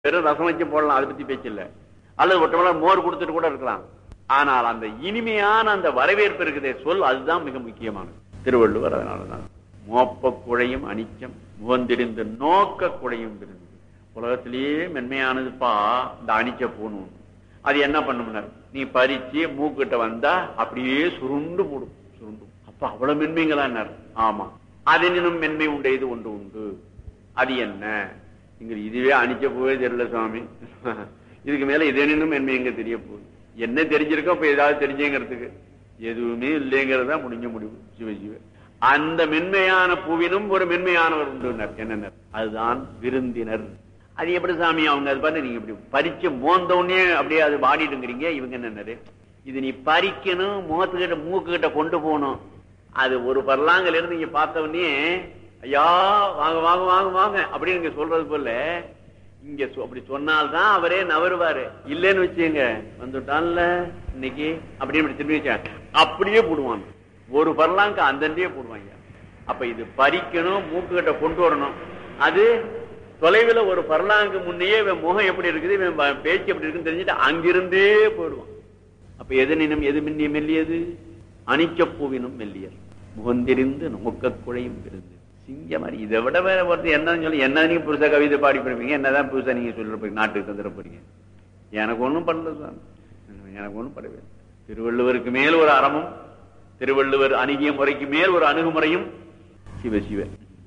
வெறும் ரசம் வச்சு போடலாம் அதை பத்தி பேச்சு இல்ல அல்லது ஒட்டமல மோர் கொடுத்துட்டு கூட இருக்கலாம் ஆனால் அந்த இனிமையான அந்த வரவேற்பு இருக்குதே சொல் அதுதான் மிக முக்கியமானது திருவள்ளுவர் அதனாலதான் மோப்ப குழையும் அனிச்சம் முகந்திருந்து நோக்க குழையும் விருந்து உலகத்திலேயே மென்மையானதுப்பா இந்த அனிச்ச பூணும் அது என்ன பண்ணும்னார் நீ பறிச்சு மூக்கிட்ட வந்தா அப்படியே சுருண்டு போடும் சுருண்டு அப்ப அவ்வளவு மென்மைங்களான்னார் ஆமா அதனினும் மென்மை உண்டு ஒன்று உண்டு அது என்ன இங்க இதுவே அணிச்ச போவே தெரியல சுவாமி இதுக்கு மேல இதனினும் மென்மை எங்க தெரிய போகுது என்ன தெரிஞ்சிருக்கோ இப்ப ஏதாவது தெரிஞ்சுங்கிறதுக்கு எதுவுமே இல்லைங்கிறதா முடிஞ்ச முடிவு சிவ சிவ அந்த மென்மையான பூவினும் ஒரு மென்மையானவர் உண்டு என்னென்ன அதுதான் விருந்தினர் அது எப்படி சாமி அவங்க அது பார்த்து நீங்க இப்படி பறிச்சு மோந்த உடனே அப்படியே அது வாடிட்டுங்கிறீங்க இவங்க என்னன்னாரு இது நீ பறிக்கணும் முகத்துக்கிட்ட மூக்கு கிட்ட கொண்டு போகணும் அது ஒரு பர்லாங்கல இருந்து நீங்க பார்த்த உடனே ஐயா வாங்க வாங்க வாங்க வாங்க அப்படின்னு நீங்க சொல்றது போல இங்க சொ- அப்படி சொன்னால்தான் அவரே நவருவாரு இல்லைன்னு வச்சுங்க வந்துட்டான்ல இன்னைக்கு அப்படின்னு இப்படி திரும்பி வச்சா அப்படியே போடுவான் ஒரு பர்லாங்க அந்தண்டியே போடுவாங்க அப்ப இது பறிக்கணும் மூக்கு கிட்ட கொண்டு வரணும் அது தொலைவில் ஒரு பர்லாங்கு முன்னையே இவன் முகம் எப்படி இருக்குது இவன் ப- பேச்சு எப்படி இருக்குன்னு தெரிஞ்சுட்டு அங்கிருந்தே போயிடுவான் அப்ப எதனினும் எது மின்னிய மெல்லியது அணிச்ச பூவினும் மெல்லியர் முகந்திரிந்து நோக்க குழையும் விருந்து சிங்க மாதிரி இதை விட வேற ஒருத்தர் என்னன்னு சொல்லி என்ன நீங்க புதுசா கவிதை பாடி போயிருப்பீங்க என்னதான் புதுசா நீங்க சொல்லிருப்பீங்க நாட்டுக்கு தந்துட போறீங்க எனக்கு ஒண்ணும் பண்ணல சார் எனக்கு ஒண்ணும் படவே இல்லை. திருவள்ளுவருக்கு மேல் ஒரு அறமும் திருவள்ளுவர் அணுகிய முறைக்கு மேல் ஒரு அணுகுமுறையும் சிவ சிவ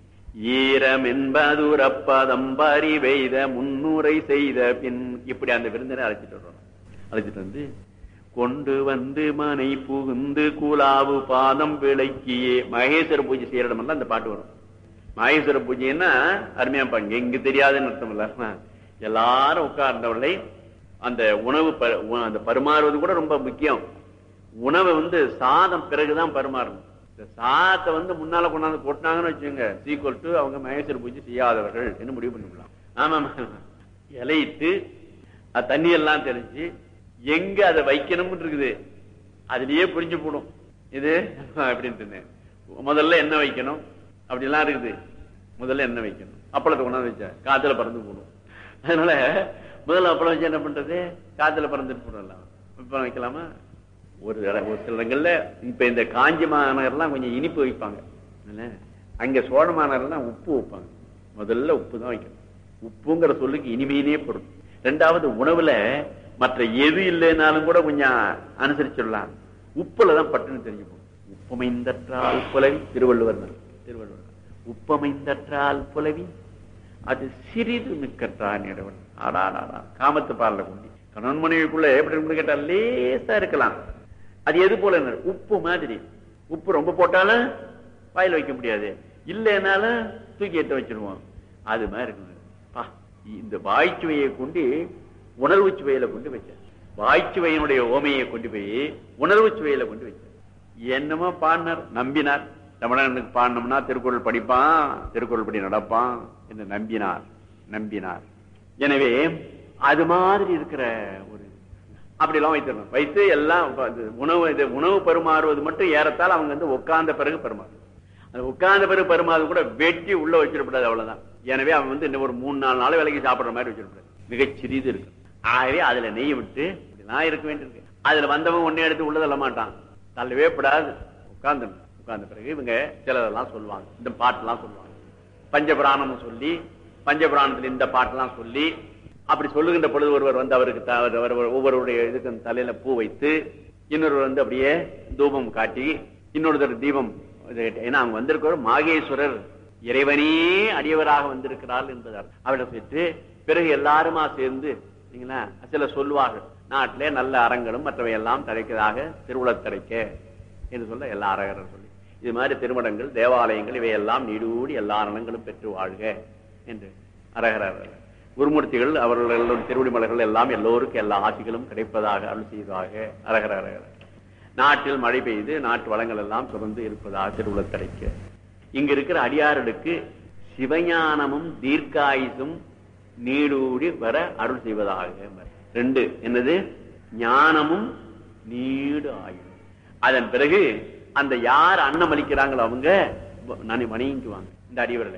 ஈரம் என்பதுரப்பதம் பரி வெய்த முன்னுரை செய்த பின் இப்படி அந்த விருந்தினை அழைச்சிட்டு வர்றோம் அழைச்சிட்டு வந்து கொண்டு வந்து மனை புகுந்து கூலாவு பாதம் விளக்கியே மகேஸ்வர பூஜை செய்யற இடமெல்லாம் அந்த பாட்டு வரும் மகேஸ்வர பூஜைன்னா அருமையா பாருங்க எங்க தெரியாதுன்னு அர்த்தம் இல்ல எல்லாரும் உட்கார்ந்தவர்களை அந்த உணவு ப- உ- அந்த பரிமாறுவது கூட ரொம்ப முக்கியம் உணவை வந்து சாதம் பிறகுதான் பரிமாறணும் இந்த சாதத்தை வந்து முன்னால கொண்டாந்து கொட்டினாங்கன்னு வச்சுங்க சீக்வல் டு அவங்க மகேஸ்வர பூஜை செய்யாதவர்கள் என்று முடிவு பண்ணிக்கலாம் ஆமா ஆமா. இலையிட்டு அது தண்ணி எல்லாம் தெளிச்சு எங்க அதை வைக்கணும்னு இருக்குது அதுலயே புரிஞ்சு போடும் இது அப்படின்ட்டு முதல்ல என்ன வைக்கணும் அப்படிலாம் இருக்குது முதல்ல என்ன வைக்கணும் அப்பளத்தை கொண்டாந்து வச்சா காத்துல பறந்து போடும் அதனால முதல்ல அப்பளம் வச்சு என்ன பண்றது காத்துல பறந்துட்டு போடலாம் இப்ப வைக்கலாமா ஒரு இட- ஒரு சில இடங்கள்ல இப்ப இந்த காஞ்சி மாநகர்லாம் கொஞ்சம் இனிப்பு வைப்பாங்க இல்ல? அங்க சோழ மாநகர்லாம் உப்பு வைப்பாங்க முதல்ல உப்பு தான் வைக்கணும் உப்புங்கிற சொல்லுக்கு இனிமையினே பொருள் ரெண்டாவது உணவுல மற்ற எது இல்லைனாலும் கூட கொஞ்சம் அனுசரிச்சிடலாம் உப்புல தான் பட்டுன்னு தெரிஞ்சு போகும் உப்பமைந்தற்றால் புலவி திருவள்ளுவர் தான். திருவள்ளுவர் உப்பமைந்தற்றால் புலவி அது சிறிது மிக்கற்றான் இடவன் ஆடாடாடா காமத்து பால்ல கொண்டி கணவன் மனைவிக்குள்ள எப்படி இருக்குன்னு கேட்டா லேசா இருக்கலாம் அது எது போல உப்பு மாதிரி உப்பு ரொம்ப போட்டாலும் வாயில வைக்க முடியாது இல்லைனாலும் தூக்கி எட்ட வச்சிருவோம் அது மாதிரி இருக்கணும் பா, இந்த வாய்ச்சுவையை கொண்டு உணர்வு சுவையில கொண்டு வச்சார் வாய்ச்சுவையினுடைய ஓமையை கொண்டு போய் உணர்வு சுவையில கொண்டு வச்சார் என்னமோ பாடினார் நம்பினார் தமிழனுக்கு பாடினோம்னா திருக்குறள் படிப்பான் திருக்குறள் படி நடப்பான் என்று நம்பினார் நம்பினார் எனவே அது மாதிரி இருக்கிற ஒரு அப்படி எல்லாம் வைத்திருந்தோம் வைத்து எல்லாம் இப்ப அது உணவு இது உணவு பரிமாறுவது மட்டும் ஏறத்தால் அவங்க வந்து உட்கார்ந்த பிறகு பரிமாறும் அந்த உட்கார்ந்த பிறகு பரிமாறுவது கூட வெட்டி உள்ள வச்சிடக்கூடாது அவ்வளவுதான் எனவே அவன் வந்து இன்னும் ஒரு மூணு நாலு நாள் வேலைக்கு சாப்பிடுற மாதிரி வச்சிடக்கூடாது மிகச் சிறிது இருக்கு ஆகவே அதுல நெய் விட்டு இப்படிலாம் இருக்க வேண்டியிருக்கு அதுல வந்தவன் ஒன்னே எடுத்து உள்ள தள்ள மாட்டான் தள்ளவே கூடாது உட்கார்ந்து உட்கார்ந்த பிறகு இவங்க சிலதெல்லாம் சொல்லுவாங்க இந்த பாட்டெல்லாம் சொல்லுவாங்க பஞ்சபிராணம் சொல்லி பஞ்சபிராணத்துல இந்த பாட்டெல்லாம் சொல்லி அப்படி சொல்லுகின்ற பொழுது ஒருவர் வந்து அவருக்கு த- அவர் அவர் ஒவ்வொருவருடைய இதுக்கு தலையில பூ வைத்து இன்னொருவர் வந்து அப்படியே தூபம் காட்டி இன்னொருத்தர் தீபம் இது ஏன்னா அவங்க வந்திருக்கிறவர் மாகேஸ்வரர் இறைவனே அடியவராக வந்திருக்கிறார் என்பதால் அவரிடம் சொல்லிட்டு பிறகு எல்லாருமா சேர்ந்து சரிங்களா சில சொல்லுவார்கள் நாட்டிலே நல்ல அறங்களும் மற்றவை எல்லாம் தடைக்கதாக திருவுளத் தடைக்க என்று சொல்ல எல்லா அரகரும் சொல்லி இது மாதிரி திருமணங்கள் தேவாலயங்கள் இவையெல்லாம் நீடூடி எல்லா நலங்களும் பெற்று வாழ்க என்று அரகரர் குருமூர்த்திகள் அவர்களுடைய திருவடி மலர்கள் எல்லாம் எல்லோருக்கும் எல்லா ஆசிகளும் கிடைப்பதாக அருள் செய்வதாக அரகர அரகர நாட்டில் மழை பெய்து நாட்டு வளங்கள் எல்லாம் தொடர்ந்து இருப்பதாக திருவுளத் தடைக்க இங்க இருக்கிற அடியார்களுக்கு சிவஞானமும் தீர்க்காயுசும் நீடூடி வர அருள் செய்வதாக ரெண்டு என்னது ஞானமும் நீடு ஆயுள் அதன் பிறகு அந்த யார் அன்னம் அளிக்கிறாங்களோ அவங்க நனி வணங்கிக்குவாங்க இந்த அடியவர்களை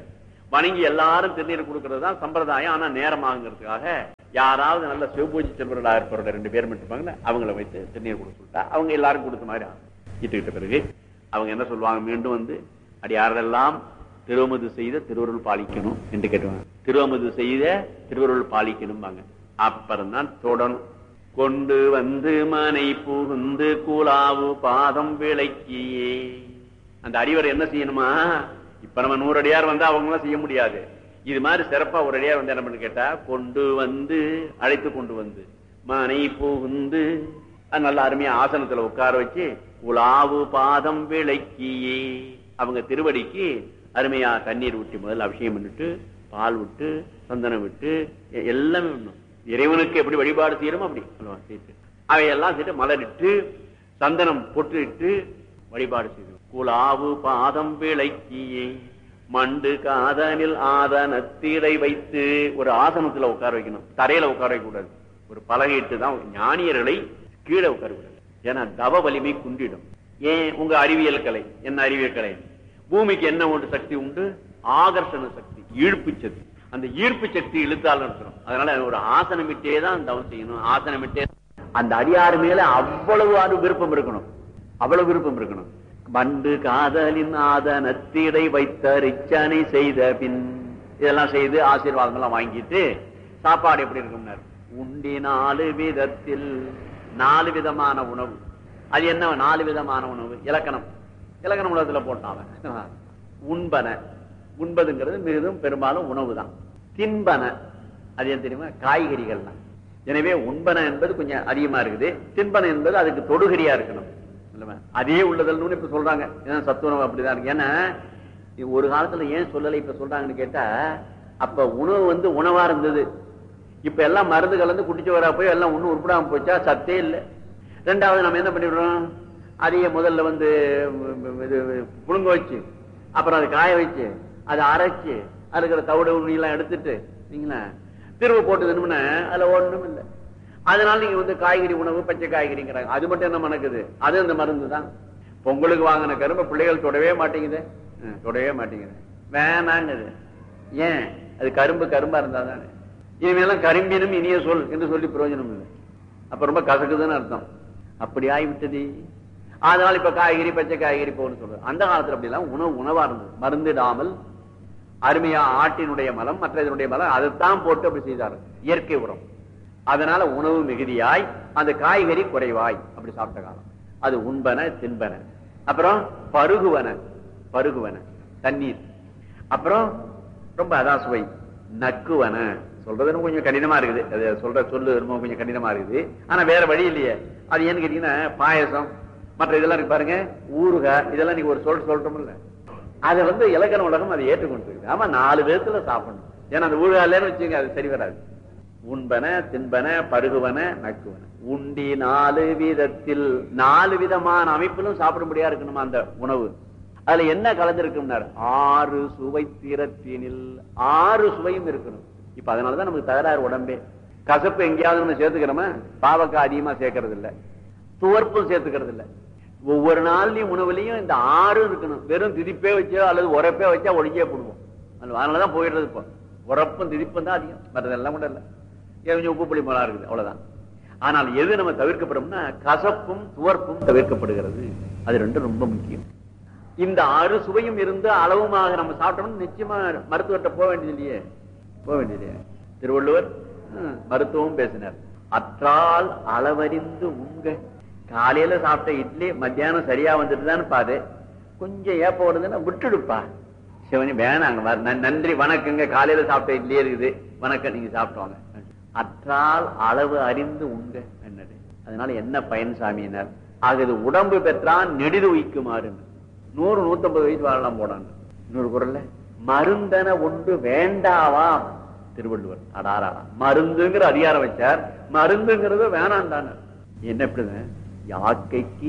வணங்கி எல்லாரும் திருநீர் கொடுக்கறது தான் சம்பிரதாயம் ஆனா நேரமாகுங்கிறதுக்காக யாராவது நல்ல சிவபூஜை செல்வர்களா இருப்பவர்கள் ரெண்டு பேர் மட்டும் இருப்பாங்கல்ல அவங்கள வைத்து திருநீர் கொடுக்க சொல்லிட்டா அவங்க எல்லாரும் கொடுத்த மாதிரி ஆகும் இட்டுக்கிட்ட பிறகு அவங்க என்ன சொல்லுவாங்க மீண்டும் வந்து அடி யாரெல்லாம் திருவமது செய்த திருவருள் பாலிக்கணும் என்று கேட்டுவாங்க திருவமது செய்த திருவருள் பாலிக்கணும்பாங்க அப்புறம் தான் தொடரும் கொண்டு வந்து மனை புகுந்து கூலாவு பாதம் விளக்கியே அந்த அறிவர் என்ன செய்யணுமா இப்ப நம்ம நூறு அடியார் வந்து அவங்க எல்லாம் செய்ய முடியாது இது மாதிரி சிறப்பா ஒரு அடியார் வந்து என்ன பண்ணு கேட்டா கொண்டு வந்து அழைத்து கொண்டு வந்து மனை புகுந்து அது நல்ல அருமையா ஆசனத்துல உட்கார வச்சு உலாவு பாதம் விளக்கியே அவங்க திருவடிக்கு அருமையா தண்ணீர் ஊற்றி முதல்ல அபிஷேகம் பண்ணிட்டு பால் விட்டு சந்தனம் விட்டு எ- எல்லாமே விடணும் இறைவனுக்கு எப்படி வழிபாடு செய்யறோமோ அப்படி அல்லவா, செய்து அவையெல்லாம் செய்து மலரிட்டு சந்தனம் பொட்டுட்டு வழிபாடு செய்து குலாவு பாதம் விளக்கியே மண்டு காதனில் ஆதனத்திடை வைத்து ஒரு ஆசனத்துல உட்கார வைக்கணும் தரையில உட்கார வைக்க கூடாது ஒரு பலகையிட்டு தான் ஞானியர்களை கீழே உட்கார கூடாது ஏன்னா தவ வலிமை குன்றிடும் ஏன் உங்க அறிவியல் கலை என்ன அறிவியல் கலை பூமிக்கு என்ன ஒன்று சக்தி உண்டு ஆகர்ஷண சக்தி ஈர்ப்பு சக்தி அந்த ஈர்ப்பு சக்தி இழுத்தால் இருக்கிறோம் அதனால ஒரு ஆசனமிட்டே தான் தவம் செய்யணும் ஆசனமிட்டே அந்த அடியாறு மேல அவ்வளவு அரு விருப்பம் இருக்கணும் அவ்வளவு விருப்பம் இருக்கணும் மண்டு காதலின் ஆதனத்திடை வைத்த ரிச்சனை செய்த பின் இதெல்லாம் செய்து ஆசீர்வாதங்கள்லாம் வாங்கிட்டு சாப்பாடு எப்படி இருக்கும்னாரு உண்டி நாலு விதத்தில் நாலு விதமான உணவு அது என்ன நாலு விதமான உணவு இலக்கணம் இலக்கண உலகத்துல போட்டான் அவன். உண்பன உண்பதுங்கிறது மிகவும் பெரும்பாலும் உணவு தான் தின்பன அது ஏன் தெரியுமா காய்கறிகள் தான் எனவே உண்பன என்பது கொஞ்சம் அதிகமா இருக்குது தின்பன என்பது அதுக்கு தொடுகரியா இருக்கணும் இல்லவா? அதே உள்ளதல்னு இப்ப சொல்றாங்க ஏன்னா சத்துணவு அப்படிதான் இருக்கு ஏன்னா இது ஒரு காலத்துல ஏன் சொல்லலை இப்ப சொல்றாங்கன்னு கேட்டா அப்ப உணவு வந்து உணவா இருந்தது இப்ப எல்லாம் மருந்து கலந்து குடிச்சு வரா போய் எல்லாம் ஒண்ணும் உருப்படாம போச்சா சத்தே இல்லை ரெண்டாவது நம்ம என்ன பண்ணிடுறோம் அதையே முதல்ல வந்து ம், இது புழுங்க வச்சு அப்புறம் அதை காய வச்சு அதை அரைச்சு அதுல இருக்கிற தவிடு எல்லாம் எடுத்துட்டு நீங்களா திரும்ப போட்டு தினமுன்னா அதுல ஒண்ணும் இல்லை அதனால நீங்க வந்து காய்கறி உணவு பச்சை காய்கறிங்கிறாங்க அது மட்டும் என்ன மணக்குது அது அந்த மருந்து தான் பொங்கலுக்கு வாங்கின கரும்பு பிள்ளைகள் தொடவே மாட்டேங்குது ம், தொடவே மாட்டேங்குது வேணாங்குது ஏன் அது கரும்பு கரும்பா இருந்தா தானே இனிமேலாம் கரும்பினும் இனிய சொல் என்று சொல்லி பிரயோஜனம் இல்லை அப்ப ரொம்ப கசக்குதுன்னு அர்த்தம் அப்படி ஆகிவிட்டது அதனால இப்ப காய்கறி பச்சை காய்கறி போகணும்னு சொல்றது அந்த காலத்துல அப்படி எல்லாம் உணவு உணவா இருந்தது மருந்திடாமல் அருமையா ஆட்டினுடைய மலம் மற்ற இதனுடைய மலம் அதைத்தான் போட்டு அப்படி செய்தார்கள் இயற்கை உரம் அதனால உணவு மிகுதியாய் அந்த காய்கறி குறைவாய் அப்படி சாப்பிட்ட காலம் அது உண்பன தின்பன அப்புறம் பருகுவன பருகுவன தண்ணீர் அப்புறம் ரொம்ப அதான் சுவை நக்குவன சொல்றது கொஞ்சம் கடினமா இருக்குது அது சொல்ற சொல்லு ரொம்ப கொஞ்சம் கடினமா இருக்குது ஆனா வேற வழி இல்லையே அது ஏன்னு கேட்டீங்கன்னா பாயசம் மற்ற இதெல்லாம் இருக்கு பாருங்க ஊறுகாய் இதெல்லாம் நீங்க ஒரு சொல் சொல்றோம்ல அதை வந்து இலக்கண உலகம் அதை ஏற்றுக்கொண்டு ஆமா நாலு விதத்துல சாப்பிடணும் ஏன்னா அந்த ஊறுகாயிலன்னு வச்சுங்க அது சரி வராது உண்பன தின்பன பருகுவன நக்குவன உண்டி நாலு விதத்தில் நாலு விதமான அமைப்பிலும் சாப்பிடும்படியா இருக்கணுமா அந்த உணவு அதுல என்ன கலந்திருக்கும்னார் ஆறு சுவை திறத்தினில் ஆறு சுவையும் இருக்கணும் இப்ப அதனாலதான் நமக்கு தகராறு உடம்பே கசப்பு எங்கேயாவது நம்ம சேர்த்துக்கிறோமா பாவக்காய் அதிகமா சேர்க்கறது இல்ல துவர்ப்பும் சேர்த்துக்கிறது இல்ல ஒவ்வொரு நாள்லயும் உணவுலயும் இந்த ஆறு இருக்கணும் வெறும் திதிப்பே வச்சோ அல்லது உரப்பே வச்சா ஒழுங்கியே போடுவோம் அதனாலதான் போயிடுறது இப்போ உரப்பும் திதிப்பும் தான் அதிகம் மற்றதெல்லாம் கூட இல்ல ஏன் கொஞ்சம் உப்பு புளி மிளகா இருக்குது அவ்வளவுதான் ஆனால் எது நம்ம தவிர்க்கப்படும்னா கசப்பும் துவர்ப்பும் தவிர்க்கப்படுகிறது அது ரெண்டும் ரொம்ப முக்கியம் இந்த ஆறு சுவையும் இருந்து அளவுமாக நம்ம சாப்பிட்டோம்னா நிச்சயமா மருத்துவர்கிட்ட போக வேண்டியது இல்லையே போக வேண்டியது இல்லையே. திருவள்ளுவர் ஹம், மருத்துவம் பேசினார் அற்றால் அளவறிந்து உங்க காலையில சாப்பிட்ட இட்லி மத்தியானம் சரியா வந்துட்டுதான்னு பாரு கொஞ்சம் ஏப்ப வருதுன்னா விட்டுடுப்பா சிவனி வேணாங்க வர- நன்- நன்றி வணக்கங்க காலையில சாப்பிட்ட இட்லியே இருக்குது வணக்கம் நீங்க சாப்பிட்டுவாங்க அற்றால் அளவு அறிந்து உங்க என்னது அதனால என்ன பயன் சாமியினர் ஆகுது உடம்பு பெற்றான் நெடிது உயிக்குமாறு நூறு நூத்தம்பது வயசு வாழலாம் போடாங்க இன்னொரு குரல்ல மருந்தன ஒன்று வேண்டாவாம் திருவள்ளுவர் அடாராடா மருந்துங்கிற அதிகாரம் வச்சார் மருந்துங்கிறது வேணாண்டான என்ன இப்படிங்க யாக்கைக்கு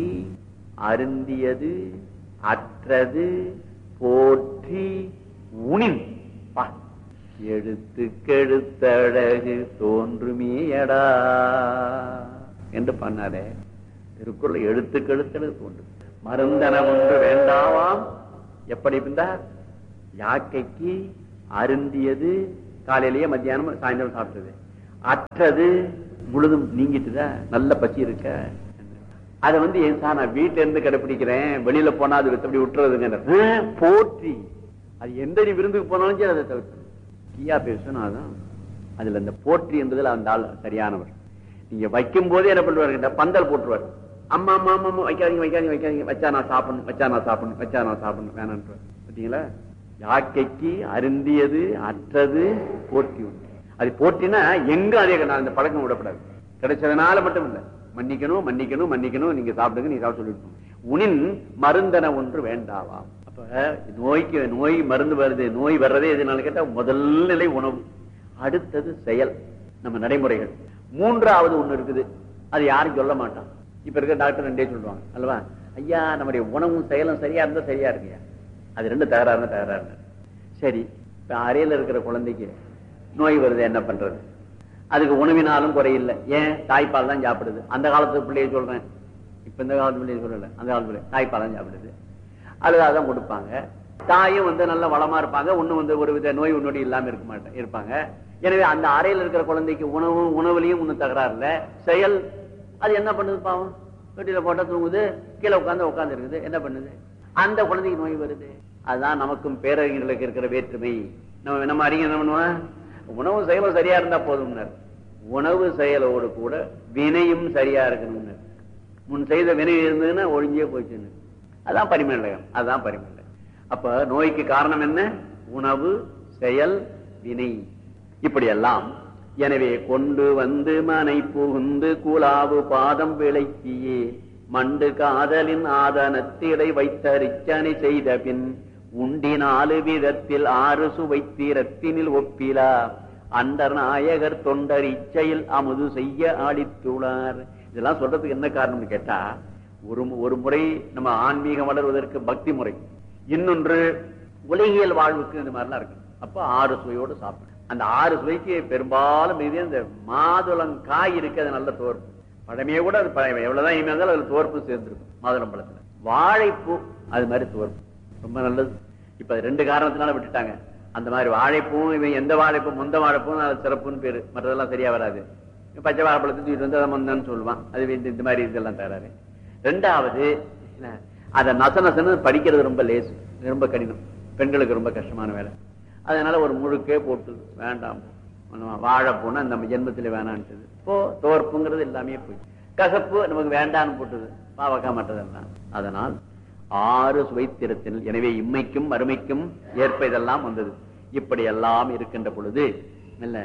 அருந்தியது அற்றது போற்றி உணின் பா எழுத்துக்கெழுத்தழகு தோன்றுமேயடா என்று பண்ணாரே திருக்குறள் எழுத்துக்கெழுத்தழகு தோன்று மருந்தன ஒன்று வேண்டாவாம் எப்படி இருந்தார் யாக்கைக்கு அருந்தியது காலையிலேயே மத்தியானம் சாயந்தரம் சாப்பிட்டது அற்றது முழுதும் நீங்கிட்டுதா நல்ல பசி இருக்க அதை வந்து ஏன் சார் நான் வீட்டுல இருந்து கடைபிடிக்கிறேன் வெளியில போனா அது வித்தபடி விட்டுறதுங்க ஆ, போற்றி அது எந்த நீ விருந்துக்கு போனாலும் சரி அதை தவிர்த்து தீயா பேசுனா அதான் அதுல இந்த போற்றி என்பதில் அந்த ஆள் சரியானவர் நீங்க வைக்கும் போதே என்ன பண்ணுவாரு பந்தல் போட்டுருவார் அம்மா அம்மா அம்மா அம்மா, வைக்காதீங்க வைக்காதீங்க வைக்காதீங்க வச்சா நான் சாப்பிடணும் வச்சா நான் சாப்பிடணும் வச்சா நான் சாப்பிடணும் வேணான்றார் பார்த்தீங்களா யாக்கைக்கு அருந்தியது அற்றது போற்றி உண்டு அது போற்றினா எங்க அதே நான் இந்த பழக்கம் விடப்படாது கிடைச்சதுனால மட்டும் இல்ல மன்னிக்கணும் மன்னிக்கணும் மன்னிக்கணும் நீங்க சாப்பிடுங்க நீ சாப்பிட சொல்லிட்டு உனின் மருந்தன ஒன்று வேண்டாவாம் அப்ப நோய்க்கு நோய் மருந்து வருது நோய் வர்றதே எதுனால கேட்டா முதல் நிலை உணவு அடுத்தது செயல் நம்ம நடைமுறைகள் மூன்றாவது ஒண்ணு இருக்குது அது யாரும் சொல்ல மாட்டான் இப்ப இருக்க டாக்டர் ரெண்டே சொல்லுவாங்க அல்லவா ஐயா நம்முடைய உணவும் செயலும் சரியா இருந்தா சரியா இருக்குயா அது ரெண்டு தகராறுனா தகராறு சரி இப்ப அறையில இருக்கிற குழந்தைக்கு நோய் வருது என்ன பண்றது அதுக்கு உணவினாலும் குறையில்லை ஏன் தாய்ப்பால் தான் சாப்பிடுது அந்த காலத்து பிள்ளைய சொல்றேன் இப்ப இந்த காலத்து பிள்ளைய சொல்லல அந்த காலத்து பிள்ளை தாய்ப்பால் தான் சாப்பிடுது அழுதாதான் கொடுப்பாங்க தாயும் வந்து நல்ல வளமா இருப்பாங்க ஒண்ணு வந்து ஒரு வித நோய் நொடி இல்லாம இருக்க மாட்டேன் இருப்பாங்க எனவே அந்த அறையில் இருக்கிற குழந்தைக்கு உணவு உணவுலயும் ஒண்ணும் தகராறு இல்ல செயல் அது என்ன பண்ணுது பாவம் வீட்டில போட்டா தூங்குது கீழே உட்கார்ந்து உட்கார்ந்து இருக்குது என்ன பண்ணுது அந்த குழந்தைக்கு நோய் வருது அதுதான் நமக்கும் பேரறிஞர்களுக்கு இருக்கிற வேற்றுமை நம்ம நம்ம அறிஞர் என்ன பண்ணுவோம் உணவு செயலும் சரியா இருந்தா போதும்னர் உணவு செயலோடு கூட வினையும் சரியா இருக்கணும்னர் முன் செய்த வினை இருந்ததுன்னா ஒழிஞ்சே போச்சுன்னு அதான் பரிமேலகம் அதான் பரிமேலகம் அப்ப நோய்க்கு காரணம் என்ன உணவு செயல் வினை இப்படியெல்லாம் எனவே கொண்டு வந்து மனை புகுந்து குலாவு பாதம் விளைக்கியே மண்டு காதலின் ஆதனத்திடை வைத்தரிச்சனை செய்த பின் உண்டி நாலு விதத்தில் ஆறு சுவைத்திரத்தினில் ஒப்பிலா அண்டர் நாயகர் தொண்டர் இச்சையில் அமுது செய்ய ஆடித்துளார் இதெல்லாம் சொல்றதுக்கு என்ன காரணம்னு கேட்டா ஒரு ஒரு முறை நம்ம ஆன்மீகம் வளர்வதற்கு பக்தி முறை இன்னொன்று உலகியல் வாழ்வுக்கு இந்த மாதிரிலாம் இருக்கு அப்ப ஆறு சுவையோடு சாப்பிடணும் அந்த ஆறு சுவைக்கு பெரும்பாலும் இது இந்த மாதுளங்காய் இருக்கு அது நல்ல தோற்பு பழமையே கூட அது பழமை எவ்வளவுதான் இனிமே இருந்தாலும் அதுல தோற்பு சேர்ந்திருக்கும் மாதுளம் பழத்துல வாழைப்பூ அது மாதிரி தோற்பு ரொம்ப நல்லது இப்ப அது ரெண்டு காரணத்தினால விட்டுட்டாங்க அந்த மாதிரி வாழைப்பூவும் இவன் எந்த வாழைப்பூ முந்த வாழைப்பூவும் அது சிறப்புன்னு பேரு மற்றதெல்லாம் சரியா வராது பச்சை வாழைப்பழத்தை தூக்கிட்டு வந்து அதை மந்தன்னு சொல்லுவான் அது இந்த- இந்த மாதிரி இதெல்லாம் தராரு ரெண்டாவது என்ன, அதை நச நசன்னு படிக்கிறது ரொம்ப லேசு ரொம்ப கடினம் பெண்களுக்கு ரொம்ப கஷ்டமான வேலை அதனால ஒரு முழுக்கே போட்டு வேண்டாம் ஒண்ணும் வாழைப்பூன்னா நம்ம ஜென்மத்துல வேணான்ட்டுது இப்போ தோற்புங்கிறது எல்லாமே போய் கசப்பு நமக்கு வேண்டான்னு போட்டுது பாவக்கா மற்றதெல்லாம் அதனால் ஆறு சுவைத்திரத்தில் எனவே இம்மைக்கும் மறுமைக்கும் ஏற்ப இதெல்லாம் வந்தது இப்படி எல்லாம் இருக்கின்ற பொழுது இல்ல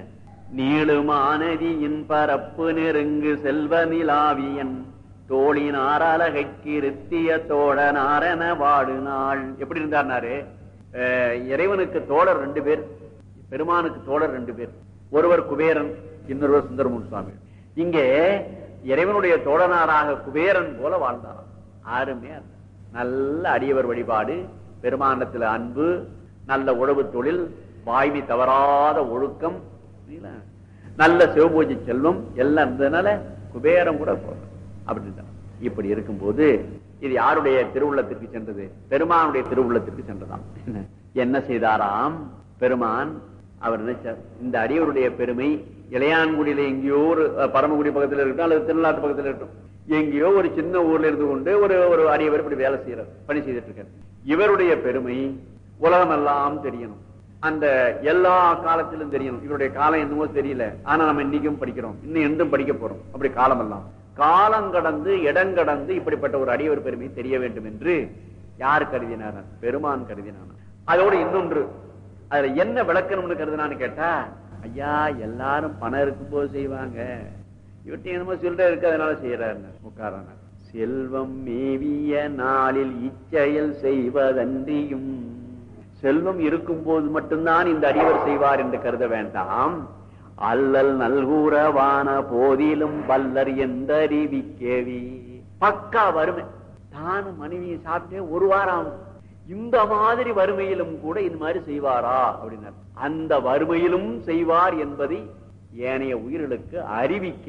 நீளுமானதியின் பரப்பு நெருங்கு செல்வ நிலாவியன் தோழினார் அழகைக்கு இருத்திய தோழனாரென வாடு நாள் எப்படி இருந்தார்னாரு அஹ், இறைவனுக்கு தோழர் ரெண்டு பேர் பெருமானுக்கு தோழர் ரெண்டு பேர் ஒருவர் குபேரன் இன்னொருவர் சுந்தரமூர் சுவாமி இங்கே இறைவனுடைய தோழனாராக குபேரன் போல வாழ்ந்தாராம் அருமையா இருந்தார். நல்ல அடியவர் வழிபாடு பெருமானத்துல அன்பு நல்ல உழவு தொழில் வாய்மை தவறாத ஒழுக்கம் புரியல? நல்ல சிவபூஜை செல்வம் எல்லாம் இருந்ததுனால குபேரம் கூட போதும் அப்படின்ட்டான் இப்படி இருக்கும்போது இது யாருடைய திருவுள்ளத்திற்கு சென்றது பெருமானுடைய திருவுள்ளத்திற்கு சென்றதாம் என்ன செய்தாராம் பெருமான் அவர் நினைச்சார் இந்த அடியவருடைய பெருமை இளையான்குடியில எங்கேயோ ஒரு அஹ், பரமக்குடி பக்கத்துல இருக்கட்டும் அல்லது திருநாட்டு பக்கத்துல இருக்கட்டும் எங்கேயோ ஒரு சின்ன ஊர்ல இருந்து கொண்டு ஒரு ஒரு அடியவர் இப்படி வேலை செய்யறார் பணி செய்துட்டு இருக்கார் இவருடைய பெருமை உலகமெல்லாம் தெரியணும் அந்த எல்லா காலத்திலும் தெரியணும் இவருடைய காலம் என்னமோ தெரியல ஆனா நம்ம இன்னைக்கும் படிக்கிறோம் இன்னும் என்றும் படிக்க போறோம் அப்படி காலமெல்லாம் காலம் கடந்து இடம் கடந்து இப்படிப்பட்ட ஒரு அடியவர் பெருமை தெரிய வேண்டும் என்று யார் கருதினார் பெருமான் கருதினான் அதோடு இன்னொன்று அதுல என்ன விளக்கணும்னு கருதுனான்னு கேட்டா ஐயா எல்லாரும் பணம் இருக்கும்போது செய்வாங்க இவர்கிட்ட என்னமோ சில்லறை இருக்கு அதனால செய்யறாரு உட்காரான செல்வம் மேவிய நாளில் இச்செயல் செய்வதன்றியும் செல்வம் இருக்கும் போது மட்டும்தான் இந்த அடியவர் செய்வார் என்று கருத வேண்டாம் அல்லல் நல்கூறவான போதிலும் வல்லர் எந்தறிவிக்கேவி பக்கா வறுமை தானும் மனைவியை சாப்பிட்டே ஒரு வாரம் ஆகும் இந்த மாதிரி வறுமையிலும் கூட இந்த மாதிரி செய்வாரா அப்படின்னார் அந்த வறுமையிலும் செய்வார் என்பதை ஏனைய உயிர்களுக்கு அறிவிக்க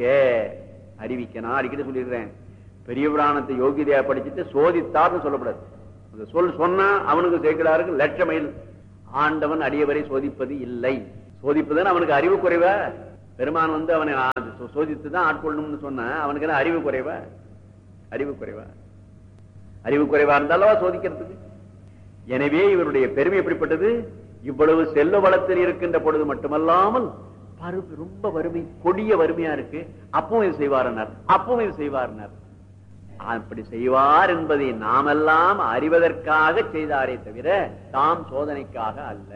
அறிவிக்க நான் அடிக்கடி சொல்லிடுறேன் பெரிய புராணத்தை யோகிதையா படிச்சுட்டு சோதித்தார்னு சொல்லக்கூடாது அந்த சொல் சொன்னா அவனுக்கு சேர்க்கிறாருக்கு லட்ச மைல் ஆண்டவன் அடியவரை சோதிப்பது இல்லை சோதிப்பதுன்னு அவனுக்கு அறிவு குறைவா பெருமான் வந்து அவனை சோதித்து தான் ஆட்கொள்ளணும்னு சொன்ன அவனுக்கு என்ன அறிவு குறைவா அறிவு குறைவா அறிவு குறைவா இருந்தாலவா சோதிக்கிறதுக்கு எனவே இவருடைய பெருமை எப்படிப்பட்டது இவ்வளவு செல்வ வளத்தில் இருக்கின்ற பொழுது மட்டுமல்லாமல் பரு- ரொம்ப வறுமை கொடிய வறுமையா இருக்கு அப்பவும் இது செய்வாரனர் அப்பவும் இது செய்வாரனர் அப்படி செய்வார் என்பதை நாமெல்லாம் அறிவதற்காக செய்தாரே தவிர தாம் சோதனைக்காக அல்ல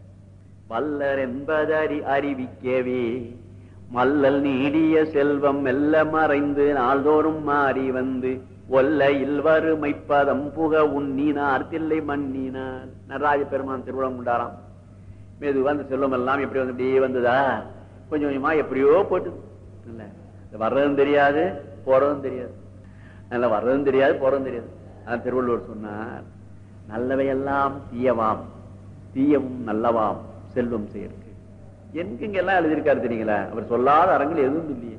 வல்லர் என்பதறி அறிவிக்கவே மல்லல் நீடிய செல்வம் மெல்ல மறைந்து நாள்தோறும் மாறி வந்து ஒல்லையில் வறுமைப்பதம் புக உண்ணினார் தில்லை மண்ணினார் நடராஜ பெருமான் திருவிழம் கொண்டாராம் மெதுவா அந்த செல்வம் எல்லாம் எப்படி வந்து அப்படியே வந்ததா கொஞ்சம் கொஞ்சமா எப்படியோ போட்டு இல்ல இது வர்றதும் தெரியாது போறதும் தெரியாது அதனால வர்றதும் தெரியாது போறதும் தெரியாது அதான் திருவள்ளுவர் சொன்னார் நல்லவையெல்லாம் தீயவாம் தீயவும் நல்லவாம் செல்வம் செயற்கு எங்கெங்க எல்லாம் எழுதியிருக்காரு தெரியுங்களா அவர் சொல்லாத அரங்கில் எதுவும் இல்லையே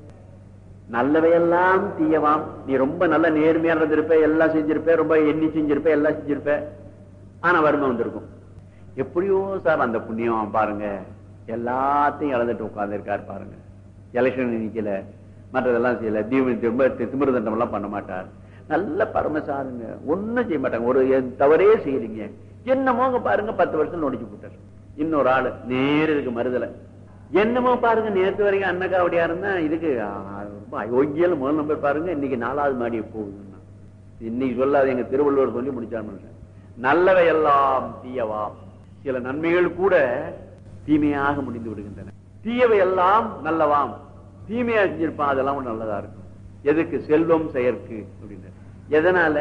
நல்லவையெல்லாம் தீயவாம் நீ ரொம்ப நல்ல நேர்மையா இருந்திருப்ப எல்லாம் செஞ்சிருப்ப ரொம்ப எண்ணி செஞ்சிருப்ப எல்லாம் செஞ்சிருப்ப ஆனா வறுமை வந்திருக்கும் எப்படியோ சார் அந்த புண்ணியம் பாருங்க எல்லாத்தையும் இழந்துட்டு உட்கார்ந்து இருக்காரு பாருங்க எலெக்ஷன் நிக்கல மற்றதெல்லாம் செய்யல தீப திரும்ப திமிரு தண்டம் எல்லாம் பண்ண மாட்டார் நல்ல பரமசாருங்க ஒண்ணும் செய்ய மாட்டாங்க ஒரு எ- தவறே செய்யறீங்க என்னமோங்க பாருங்க பத்து வருஷம் நொடிச்சு போட்டார் இன்னொரு ஆளு நேரு இதுக்கு மறுதலை என்னமோ பாருங்க நேத்து வரைக்கும் அன்னக்காவடியா இருந்தா இதுக்கு ஆ, ரொம்ப அயோக்கியல் முதல் நம்பர் பாருங்க இன்னைக்கு நாலாவது மாடி போகுதுன்னா இன்னைக்கு சொல்லாது எங்க திருவள்ளுவர் சொல்லி முடிச்சார் மனுஷன் நல்லவை எல்லாம் தீயவாம் சில நன்மைகள் கூட தீமையாக முடிந்து விடுகின்றன தீயவை எல்லாம் நல்லவாம் தீமையா செஞ்சிருப்பான் அதெல்லாம் கூட நல்லதா இருக்கும் எதுக்கு செல்வம் செயற்கு அப்படின்னு எதனால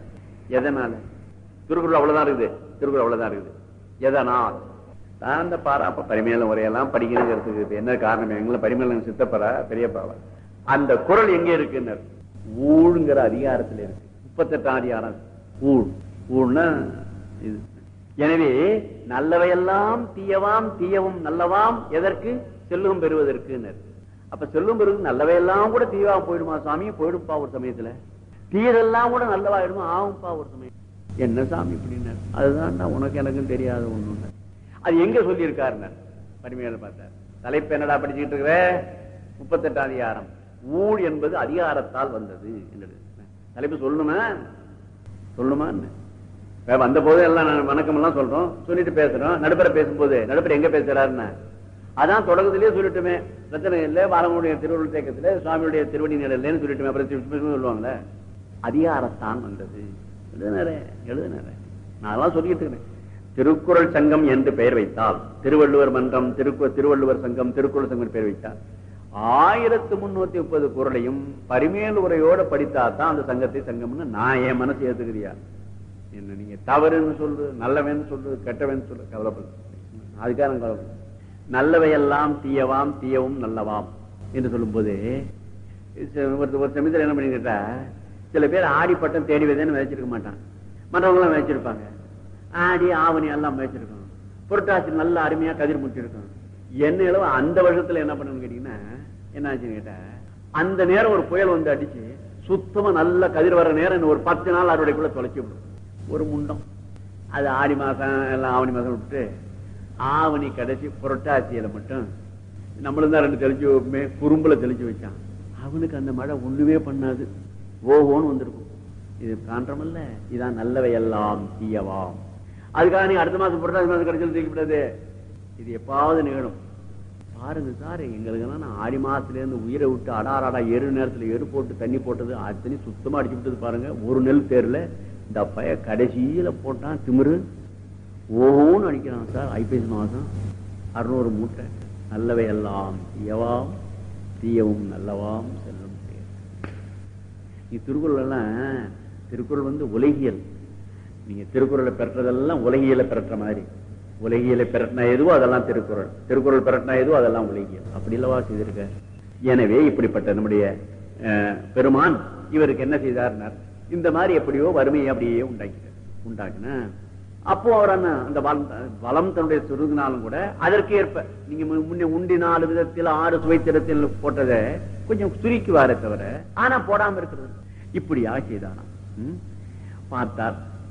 எதனால திருக்குறள் அவ்வளவுதான் இருக்குது திருக்குறள் அவ்வளவுதான் இருக்குது எதனால் நான் அந்த பாரா அப்ப பரிமையில உரையெல்லாம் படிக்கணுங்கிறதுக்கு இப்ப என்ன காரணம் எங்களை பரிமையில சித்தப்பரா பெரியப்பாவா அந்த குறள் எங்க இருக்குன்னு ஊழுங்கிற அதிகாரத்துல இருக்கு முப்பத்தெட்டாம் அதிகாரம் ஊழ் ஊழ்னா இது எனவே நல்லவையெல்லாம் தீயவாம் தீயவும் நல்லவாம் எதற்கு செல்வம் பெறுவதற்கு அப்ப செல்வம் பெறுவது நல்லவையெல்லாம் கூட தீயவா போயிடுமா சாமி போயிடும்பா ஒரு சமயத்துல தீயதெல்லாம் கூட நல்லவாயிடுமா ஆகும்பா ஒரு சமயம் என்ன சாமி இப்படின்னாரு அதுதான்டா உனக்கு எனக்கும் தெரியாத ஒண்ணு அது எங்க சொல்லி இருக்காருன்னு பரிமையில பார்த்தார் தலைப்பு என்னடா படிச்சுக்கிட்டு இருக்கிற முப்பத்தெட்டாம் அதிகாரம் ஊழ் என்பது அதிகாரத்தால் வந்தது என்னது தலைப்பு சொல்லணுமா சொல்லணுமா என்ன? இப்ப வந்த போது எல்லாம் நான் வணக்கம் எல்லாம் சொல்றோம் சொல்லிட்டு பேசுறோம் நடுப்பற பேசும்போது நடுப்பற எங்க பேசுறாருன்னு அதான் தொடக்கத்திலேயே சொல்லிட்டுமே ரத்தன இல்ல பாலமுடைய திருவள்ளுவர் தேக்கத்துல சுவாமியுடைய திருவடி நிலையிலன்னு சொல்லிட்டுமே அப்புறம் திருப்பி திருப்பி சொல்லுவாங்கல்ல அதிகாரத்தான் வந்தது எழுதினாரே எழுதினாரே நான் சொல்லிட்டு இருக்கிறேன் திருக்குறள் சங்கம் என்று பெயர் வைத்தால் திருவள்ளுவர் மன்றம் திருக்கு திருவள்ளுவர் சங்கம் திருக்குறள் சங்கம் என்று பெயர் வைத்தால் ஆயிரத்து முன்னூத்தி முப்பது குறளையும் பரிமேல் உரையோட படித்தா தான் அந்த சங்கத்தை சங்கம்னு நான் என் மனசு ஏத்துக்கிறியா என்ன நீங்க தவறுன்னு சொல்லு நல்லவன் சொல்லு கெட்டவன் சொல்லு கவலைப்படு அதுக்காக நான் கவலைப்படு நல்லவையெல்லாம் தீயவாம் தீயவும் நல்லவாம் என்று சொல்லும்போது ச- ஒரு ஒரு சமயத்தில் என்ன பண்ணிக்கிட்டா சில பேர் ஆடி பட்டம் தேடி விதைன்னு விதைச்சிருக்க மாட்டான் மற்றவங்க எல்லாம் விதைச்சிருப்பாங்க ஆடி ஆவணி எல்லாம் விதைச்சிருக்கணும் புரட்டாசி நல்ல அருமையா கதிர் முட்டிருக்கும் என்ன அளவு அந்த வருஷத்துல என்ன பண்ணணும்னு கேட்டீங்கன்னா என்ன ஆச்சுன்னு கேட்டா அந்த நேரம் ஒரு புயல் வந்து அடிச்சு சுத்தமா நல்ல கதிர் வர நேரம் இன்னும் ஒரு பத்து நாள் அறுவடைக்குள்ள தொலைச்சி விடும் ஒரு முண்டம் அது ஆடி மாசம் எல்லாம் ஆவணி மாசம் விட்டு ஆவணி கடைசி புரட்டாசியில மட்டும் நம்மளும் தான் ரெண்டு தெளிச்சு வைப்போமே, குறும்புல தெளிச்சு வச்சான் அவனுக்கு அந்த மழை ஒண்ணுமே பண்ணாது ஓஹோன்னு வந்திருக்கும் இது காண்றமல்ல இதான் நல்லவை எல்லாம் தீயவாம் அதுக்காக நீ அடுத்த மாசம் புரட்டாசி மாசம் கடைசியில் தூக்கிவிடாது இது எப்பாவது நிகழும் பாருங்க சார் எங்களுக்கெல்லாம் நான் ஆடி மாசத்துல இருந்து உயிரை விட்டு அடாராடா எரு நேரத்துல எரு போட்டு தண்ணி போட்டது அத்தனை சுத்தமா அடிச்சு விட்டது பாருங்க ஒரு நெல் தேர்ல இந்த பைய கடைசியில போட்டான் திமிரு ஓஹோன்னு அடிக்கிறான் சார் ஐப்பசி மாசம் அறுநூறு மூட்டை நல்லவை எல்லாம் தீயவாம் தீயவும் நல்லவாம் செல்லும் செயல். நீ திருக்குறள் எல்லாம் திருக்குறள் வந்து உலகியல் நீங்க திருக்குறளை பெற்றதெல்லாம் உலகியலை பெற்ற மாதிரி உலகியலை பெறட்டினா எதுவோ அதெல்லாம் திருக்குறள் திருக்குறள் பெறட்டினா எதுவோ அதெல்லாம் உலகியல் அப்படி இல்லவா செய்திருக்க எனவே இப்படிப்பட்ட நம்முடைய அஹ், பெருமான் இவருக்கு என்ன செய்தார்னார் இந்த மாதிரி எப்படியோ வறுமையை அப்படியே உண்டாக்கினார் உண்டாக்கின அப்போ அவர் என்ன அந்த வளம் வளம் தன்னுடைய சுருங்கினாலும் கூட அதற்கு ஏற்ப நீங்க மு- முன்ன உண்டி நாலு விதத்தில் ஆறு சுவைத்திரத்தில் போட்டதை கொஞ்சம் சுருக்குவாரே தவிர ஆனா போடாம இருக்கிறது இப்படியா செய்தானா ம்? பார்த்தார்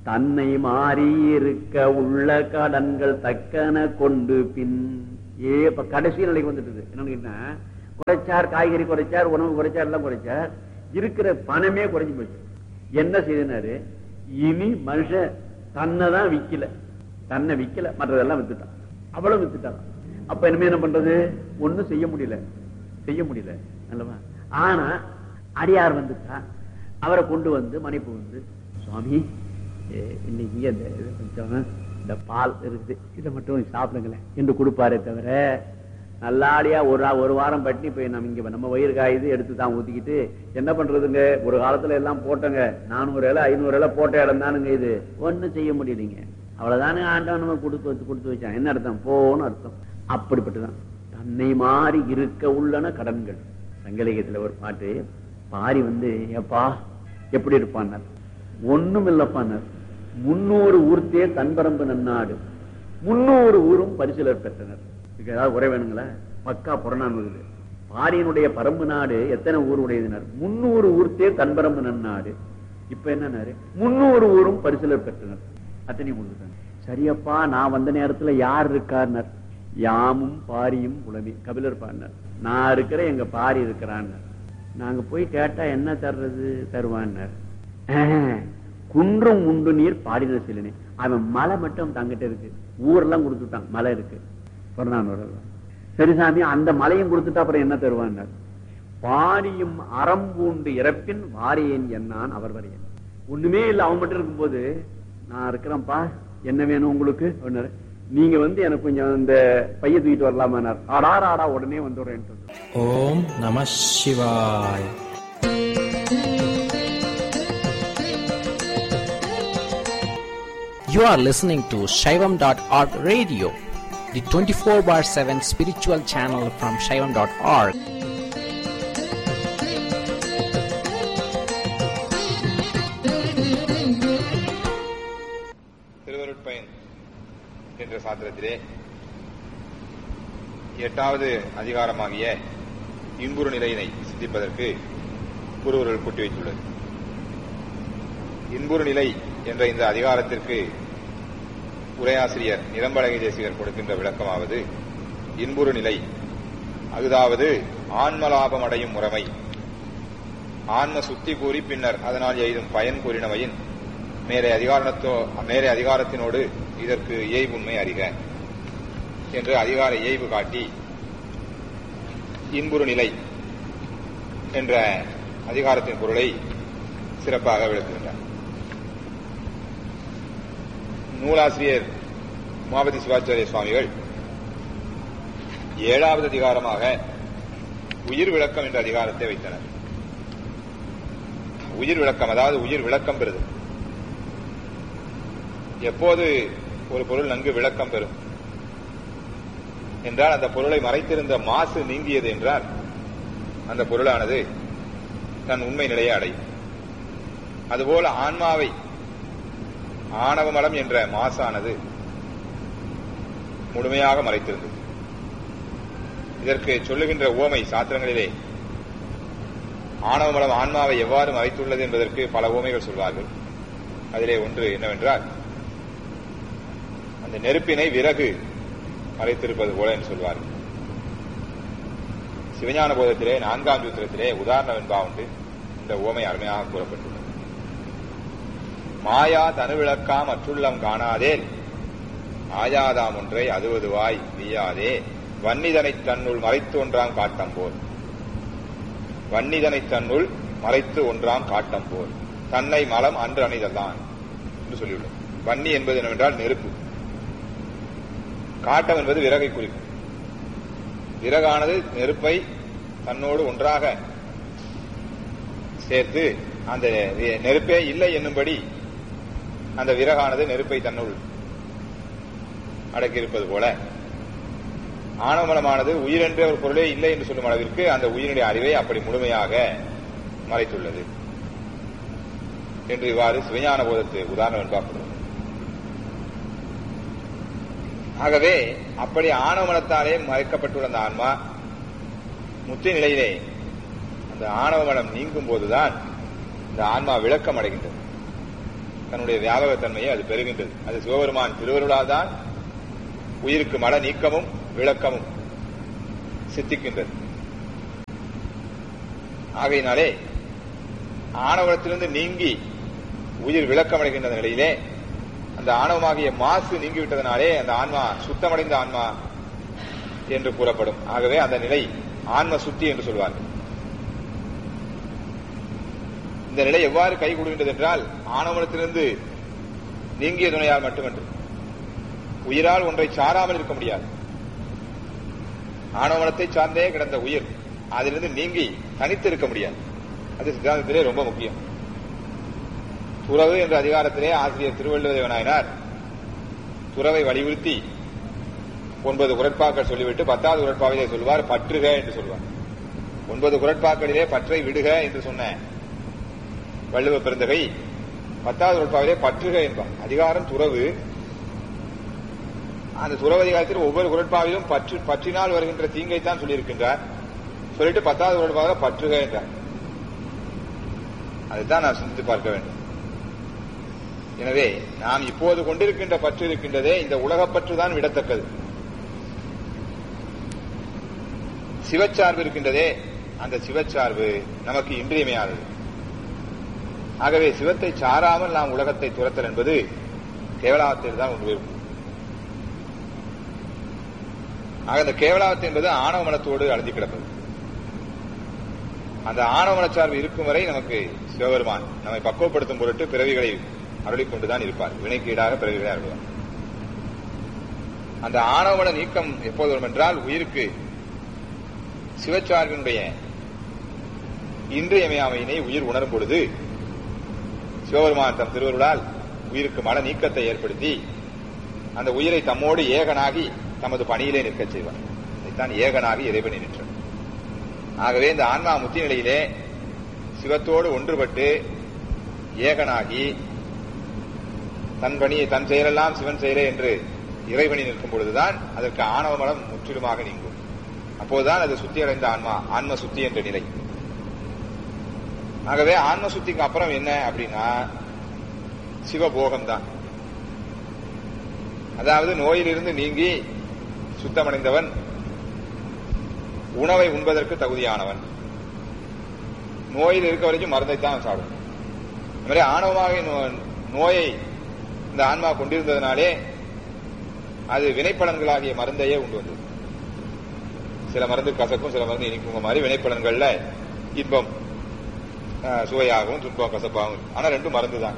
தன்னை மாறி இருக்க உள்ள கடன்கள் தக்கன கொண்டு பின் ஏ இப்ப கடைசி நிலைக்கு வந்துட்டு என்னன்னு கேட்டா, குறைச்சார் காய்கறி குறைச்சார் உணவு குறைச்சார் எல்லாம் குறைச்சார் இருக்கிற பணமே குறைஞ்சு போச்சு என்ன செய்தினாரு இனி மனுஷன் தன்னை தான் விக்கல தன்னை விக்கல மற்றதெல்லாம் வித்துட்டான் அவ்வளவு வித்துட்டான் அப்ப இனிமே என்ன பண்றது ஒண்ணும் செய்ய முடியல செய்ய முடியல அல்லவா ஆனா அடியார் வந்துட்டா அவரை கொண்டு வந்து மன்னிப்பு வந்து சுவாமி ஏ, இன்னைக்கு இந்த இது கொஞ்சம் இந்த பால் இருக்குது இதை மட்டும் சாப்பிடுங்களேன் என்று கொடுப்பாரே தவிர நல்லாடியா ஒரு நா- ஒரு வாரம் பட்டி போய் நம்ம இங்க நம்ம வயிறு காயுது எடுத்து தான் ஊத்திக்கிட்டு என்ன பண்றதுங்க ஒரு காலத்துல எல்லாம் போட்டங்க நானூறு இலை ஐநூறு இலை போட்ட இடம் தானுங்க இது ஒண்ணும் செய்ய முடியலைங்க அவ்வளவுதானே ஆண்டவன் நம்ம கொடுத்து வச்சு கொடுத்து வச்சான் என்ன அர்த்தம் போன்னு அர்த்தம் அப்படிப்பட்டுதான் தன்னை மாறி இருக்க உள்ளன கடன்கள் சங்கலிகத்துல ஒரு பாட்டு பாரி வந்து ஏப்பா எப்படி இருப்பான்னார் ஒண்ணும் இல்லப்பான்னார் முன்னூறு ஊர்த்தே தன்பரம்பு நன்னாடு முன்னூறு ஊரும் பரிசிலர் பெற்றனர் இதுக்கு ஏதாவது உரை வேணுங்களா பக்கா புறநானூறு பாரியினுடைய பரம்பு நாடு எத்தனை ஊர் உடையதினர் முன்னூறு ஊர்த்தே தன்பரம்பு நன்னாடு இப்ப என்னன்னாரு முன்னூறு ஊரும் பரிசிலர் பெற்றனர் அத்தனையும் கொடுத்துட்டாங்க சரியப்பா நான் வந்த நேரத்துல யார் இருக்கார்னர் யாமும் பாரியும் உளமே கபிலர் பாடினார் நான் இருக்கிற எங்க பாரி இருக்கிறான்னு நாங்க போய் கேட்டா என்ன தர்றது தருவான்னார் ஆஹ், குன்றம் உண்டு நீர் பாடின சிலனே அவன் மலை மட்டும் தங்கிட்ட இருக்கு ஊரெல்லாம் கொடுத்துட்டான் மலை இருக்கு புறநானூறு சரி சாமி அந்த மலையும் கொடுத்துட்டா அப்புறம் என்ன தருவான்னார் பாரியும் அறம்பூண்டு இறப்பின் வாரியன் என்னான் அவர் வரையன் ஒண்ணுமே இல்ல அவன் மட்டும் இருக்கும்போது நான் இருக்கிறேன்ப்பா என்ன வேணும் உங்களுக்கு அப்படின்னாரு. நீங்க வந்து எனக்கு கொஞ்சம் இந்த பைய தூக்கிட்டு வரலாமான்னார் ஆடார் ஆடா உடனே வந்துடுறேன் ஓம் நம சிவாய் You are listening to Shaivam.org radio, the 24 bar 7 spiritual channel from Shaivam.org. Thiruvarutpayan என்ற சாத்திரத்திலே எட்டாவது அதிகாரமாகிய இன்புறு நிலையினை சிந்திப்பதற்கு குருவர்கள் கூட்டி வைத்துள்ளது இன்புறு நிலை என்ற இந்த அதிகாரத்திற்கு உரையாசிரியர் நிரம்பழகி தேசிகர் கொடுக்கின்ற விளக்கமாவது இன்புறு நிலை அதாவது ஆன்மலாபம் அடையும் முறைமை ஆன்ம சுத்தி கூறி பின்னர் அதனால் எய்தும் பயன் கூறினவையின் மேலே அதிகாரத்தோ மேலே அதிகாரத்தினோடு இதற்கு இயைபுண்மை அறிக என்று அதிகார இயைபு காட்டி இன்புறு நிலை என்ற அதிகாரத்தின் பொருளை சிறப்பாக விளக்குகின்றார் நூலாசிரியர் உமாபதி சிவாச்சாரிய சுவாமிகள் ஏழாவது அதிகாரமாக உயிர் விளக்கம் என்ற அதிகாரத்தை வைத்தனர் உயிர் விளக்கம் அதாவது உயிர் விளக்கம் பெறுது எப்போது ஒரு பொருள் நன்கு விளக்கம் பெறும் என்றால் அந்த பொருளை மறைத்திருந்த மாசு நீங்கியது என்றால் அந்த பொருளானது தன் உண்மை நிலையை அடையும் அதுபோல ஆன்மாவை ஆணவமலம் என்ற மாசானது முழுமையாக மறைத்திருந்தது இதற்கு சொல்லுகின்ற ஓமை சாத்திரங்களிலே ஆணவமலம் ஆன்மாவை எவ்வாறு மறைத்துள்ளது என்பதற்கு பல ஓமைகள் சொல்வார்கள் அதிலே ஒன்று என்னவென்றால் அந்த நெருப்பினை விறகு மறைத்திருப்பது போல என்று சொல்வார்கள் சிவஞான போதத்திலே நான்காம் சூத்திரத்திலே உதாரண வெண்பா உண்டு இந்த ஓமை அருமையாக கூறப்பட்டுள்ளது மாயா தனுவிளக்கா மற்றுள்ளம் காணாதேல் ஆயாதாம் ஒன்றை அதுவதுவாய் நீயாதே வன்னிதனை தன்னுள் மறைத்து ஒன்றாம் காட்டம் போல் வன்னிதனை தன்னுள் மறைத்து ஒன்றாம் காட்டம் போல் தன்னை மலம் அன்று அணிதல்தான் என்று சொல்லியுள்ளது வன்னி என்பது என்னவென்றால் நெருப்பு காட்டம் என்பது விறகை குறிக்கும் விறகானது நெருப்பை தன்னோடு ஒன்றாக சேர்த்து அந்த நெருப்பே இல்லை என்னும்படி அந்த விறகானது நெருப்பை தன்னுள் அடக்கியிருப்பது போல ஆணவமலமானது உயிரென்ற ஒரு பொருளே இல்லை என்று சொல்லும் அளவிற்கு அந்த உயிரினுடைய அறிவை அப்படி முழுமையாக மறைத்துள்ளது என்று இவ்வாறு சிவஞான போதத்து உதாரணம் என்பாப்படுகிறது ஆகவே அப்படி ஆணவமலத்தாலே மறைக்கப்பட்டுள்ள அந்த ஆன்மா முத்தி நிலையிலே அந்த ஆணவமலம் நீங்கும் போதுதான் இந்த ஆன்மா விளக்கம் அடைகின்றது தன்னுடைய வியாபகத்தன்மையை அது பெறுகின்றது அது சிவபெருமான் திருவருளால் தான் உயிருக்கு மட நீக்கமும் விளக்கமும் சித்திக்கின்றது ஆகையினாலே ஆணவத்திலிருந்து நீங்கி உயிர் விளக்கமடைகின்ற நிலையிலே அந்த ஆணவமாகிய மாசு நீங்கிவிட்டதனாலே அந்த ஆன்மா சுத்தமடைந்த ஆன்மா என்று கூறப்படும் ஆகவே அந்த நிலை ஆன்ம சுத்தி என்று சொல்வார்கள் இந்த நிலை எவ்வாறு கை கொடுக்கின்றது என்றால் ஆணவத்திலிருந்து நீங்கிய துணையால் மட்டுமன்று உயிரால் ஒன்றை சாராமல் இருக்க முடியாது ஆணவனத்தை சார்ந்தே கிடந்த உயிர் அதிலிருந்து நீங்கி தனித்து இருக்க முடியாது அது சித்தாந்தத்திலே ரொம்ப முக்கியம் துறவு என்ற அதிகாரத்திலே ஆசிரியர் திருவள்ளுவதேவனாயினார் துறவை வலியுறுத்தி ஒன்பது குரட்பாக்கள் சொல்லிவிட்டு பத்தாவது குரட்பாவிலே சொல்வார் பற்றுக என்று சொல்வார் ஒன்பது குரட்பாக்களிலே பற்றை விடுக என்று சொன்ன வள்ளுவ பெருந்தகை பத்தாவது குரட்பாவிலே பற்றுக என்பார் அதிகாரம் துறவு அந்த துறவு அதிகாரத்தில் ஒவ்வொரு குரட்பாவிலும் பற்று பற்றினால் வருகின்ற தீங்கை தான் சொல்லியிருக்கின்றார் சொல்லிட்டு பத்தாவது குரட்பாக பற்றுக என்றார் அதுதான் நான் சிந்தித்து பார்க்க வேண்டும் எனவே நாம் இப்போது கொண்டிருக்கின்ற பற்று இருக்கின்றதே இந்த உலகப்பற்று தான் விடத்தக்கது சிவச்சார்பு இருக்கின்றதே அந்த சிவச்சார்பு நமக்கு இன்றியமையாதது ஆகவே சிவத்தை சாராமல் நாம் உலகத்தை துரத்தல் என்பது கேவலாவத்தில் தான் ஒன்று இருக்கும் ஆக இந்த கேவலாவத்து என்பது ஆணவ மனத்தோடு அழுந்தி கிடப்பது அந்த ஆணவ மனச்சார்பு இருக்கும் வரை நமக்கு சிவபெருமான் நம்மை பக்குவப்படுத்தும் பொருட்டு பிறவிகளை அருளிக் கொண்டுதான் இருப்பார் வினைக்கு ஈடாக பிறவிகளை அருள்வார் அந்த ஆணவமன நீக்கம் எப்போது வரும் என்றால் உயிருக்கு சிவச்சார்பினுடைய இன்றியமையாமையினை உயிர் உணரும் பொழுது சிவபெருமான் தம் திருவருளால் உயிருக்கு மன நீக்கத்தை ஏற்படுத்தி அந்த உயிரை தம்மோடு ஏகனாகி தமது பணியிலே நிற்கச் செய்வார் இதைத்தான் ஏகனாகி இறைவனை நிற்றார் ஆகவே இந்த ஆன்மா முத்தி நிலையிலே சிவத்தோடு ஒன்றுபட்டு ஏகனாகி தன் பணியை தன் செயலெல்லாம் சிவன் செயலே என்று இறைவனி நிற்கும் பொழுதுதான் அதற்கு ஆணவ மலம் முற்றிலுமாக நீங்கும் அப்போதுதான் அது சுத்தி அடைந்த ஆன்மா ஆன்ம சுத்தி என்ற நிலை ஆகவே ஆன்ம சுத்திக்கு அப்புறம் என்ன அப்படின்னா சிவபோகம் தான் அதாவது நோயிலிருந்து நீங்கி சுத்தமடைந்தவன் உணவை உண்பதற்கு தகுதியானவன் நோயில் இருக்க வரைக்கும் மருந்தைத்தான் சாப்பிடும் இந்த மாதிரி ஆணவமாக நோ- நோயை இந்த ஆன்மா கொண்டிருந்ததனாலே அது வினைப்பலன்களாகிய மருந்தையே உண்டு வந்தது சில மருந்து கசக்கும் சில மருந்து இனிக்கும் மாதிரி வினைப்பலன்கள்ல இன்பம் ஆஹ், சுவையாகவும் துன்பம் கசப்பாகவும் ஆனா ரெண்டும் மருந்து தான்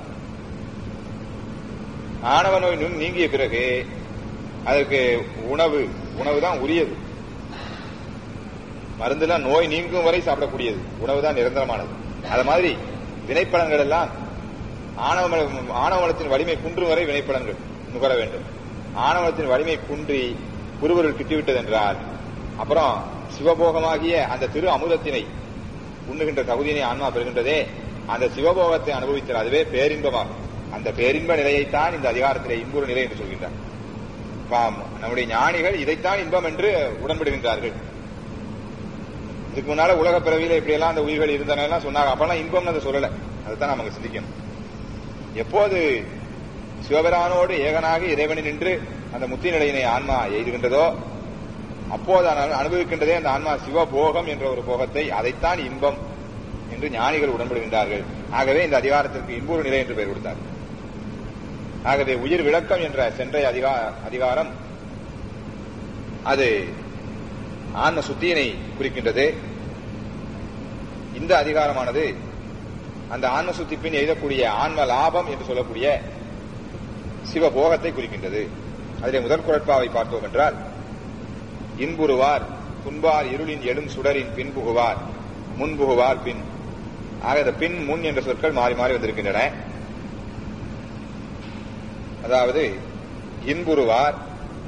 ஆணவ நோய் நுண் நீங்கிய பிறகு அதற்கு உணவு உணவு தான் உரியது மருந்துலாம் நோய் நீங்கும் வரை சாப்பிடக்கூடியது உணவு தான் நிரந்தரமானது அது மாதிரி வினைப்பலன்கள் எல்லாம் ஆணவ ஆணவமலத்தின் வலிமை குன்றும் வரை வினைப்பலன்கள் நுகர வேண்டும் ஆணவத்தின் வலிமை குன்றி குருவருள் கிட்டிவிட்டது என்றால் அப்புறம் சிவபோகமாகிய அந்த திரு அமுதத்தினை உண்ணுகின்ற தகுதியினை ஆன்மா பெறுகின்றதே அந்த சிவபோகத்தை அனுபவித்தல் அதுவே பேரின்பமாகும் அந்த பேரின்ப நிலையைத்தான் இந்த அதிகாரத்திலே இன்புறு நிலை என்று சொல்கின்றார் பாம், நம்முடைய ஞானிகள் இதைத்தான் இன்பம் என்று உடன்படுகின்றார்கள் இதுக்கு முன்னால உலக பிறவியில இப்படி எல்லாம் அந்த உயிர்கள் இருந்தன சொன்னாங்க அப்பெல்லாம் இன்பம்னு அதை சொல்லல அதுதான் நமக்கு சிந்திக்கணும் எப்போது சிவபிரானோடு ஏகனாக இறைவனை நின்று அந்த முத்தி நிலையினை ஆன்மா எய்துகின்றதோ அப்போது அனு- அனுபவிக்கின்றதே அந்த ஆன்மா சிவபோகம் என்ற ஒரு போகத்தை அதைத்தான் இன்பம் என்று ஞானிகள் உடன்படுகின்றார்கள் ஆகவே இந்த அதிகாரத்திற்கு இன்புறு நிலை என்று பெயர் கொடுத்தார் ஆகவே உயிர் விளக்கம் என்ற சென்றை அதிகா- அதிகாரம் அது ஆன்ம சுத்தியினை குறிக்கின்றது இந்த அதிகாரமானது அந்த ஆன்ம சுத்தி பின் எழுதக்கூடிய ஆன்ம லாபம் என்று சொல்லக்கூடிய சிவபோகத்தை குறிக்கின்றது அதிலே முதல் குரட்பாவை பார்த்தோம் என்றால் இன்புறுவார் துன்பார் இருளின் எழும் சுடரின் பின்புகுவார் முன்புகுவார் பின் ஆக இந்த பின் முன் என்ற சொற்கள் மாறி மாறி வந்திருக்கின்றன அதாவது இன்புறுவார்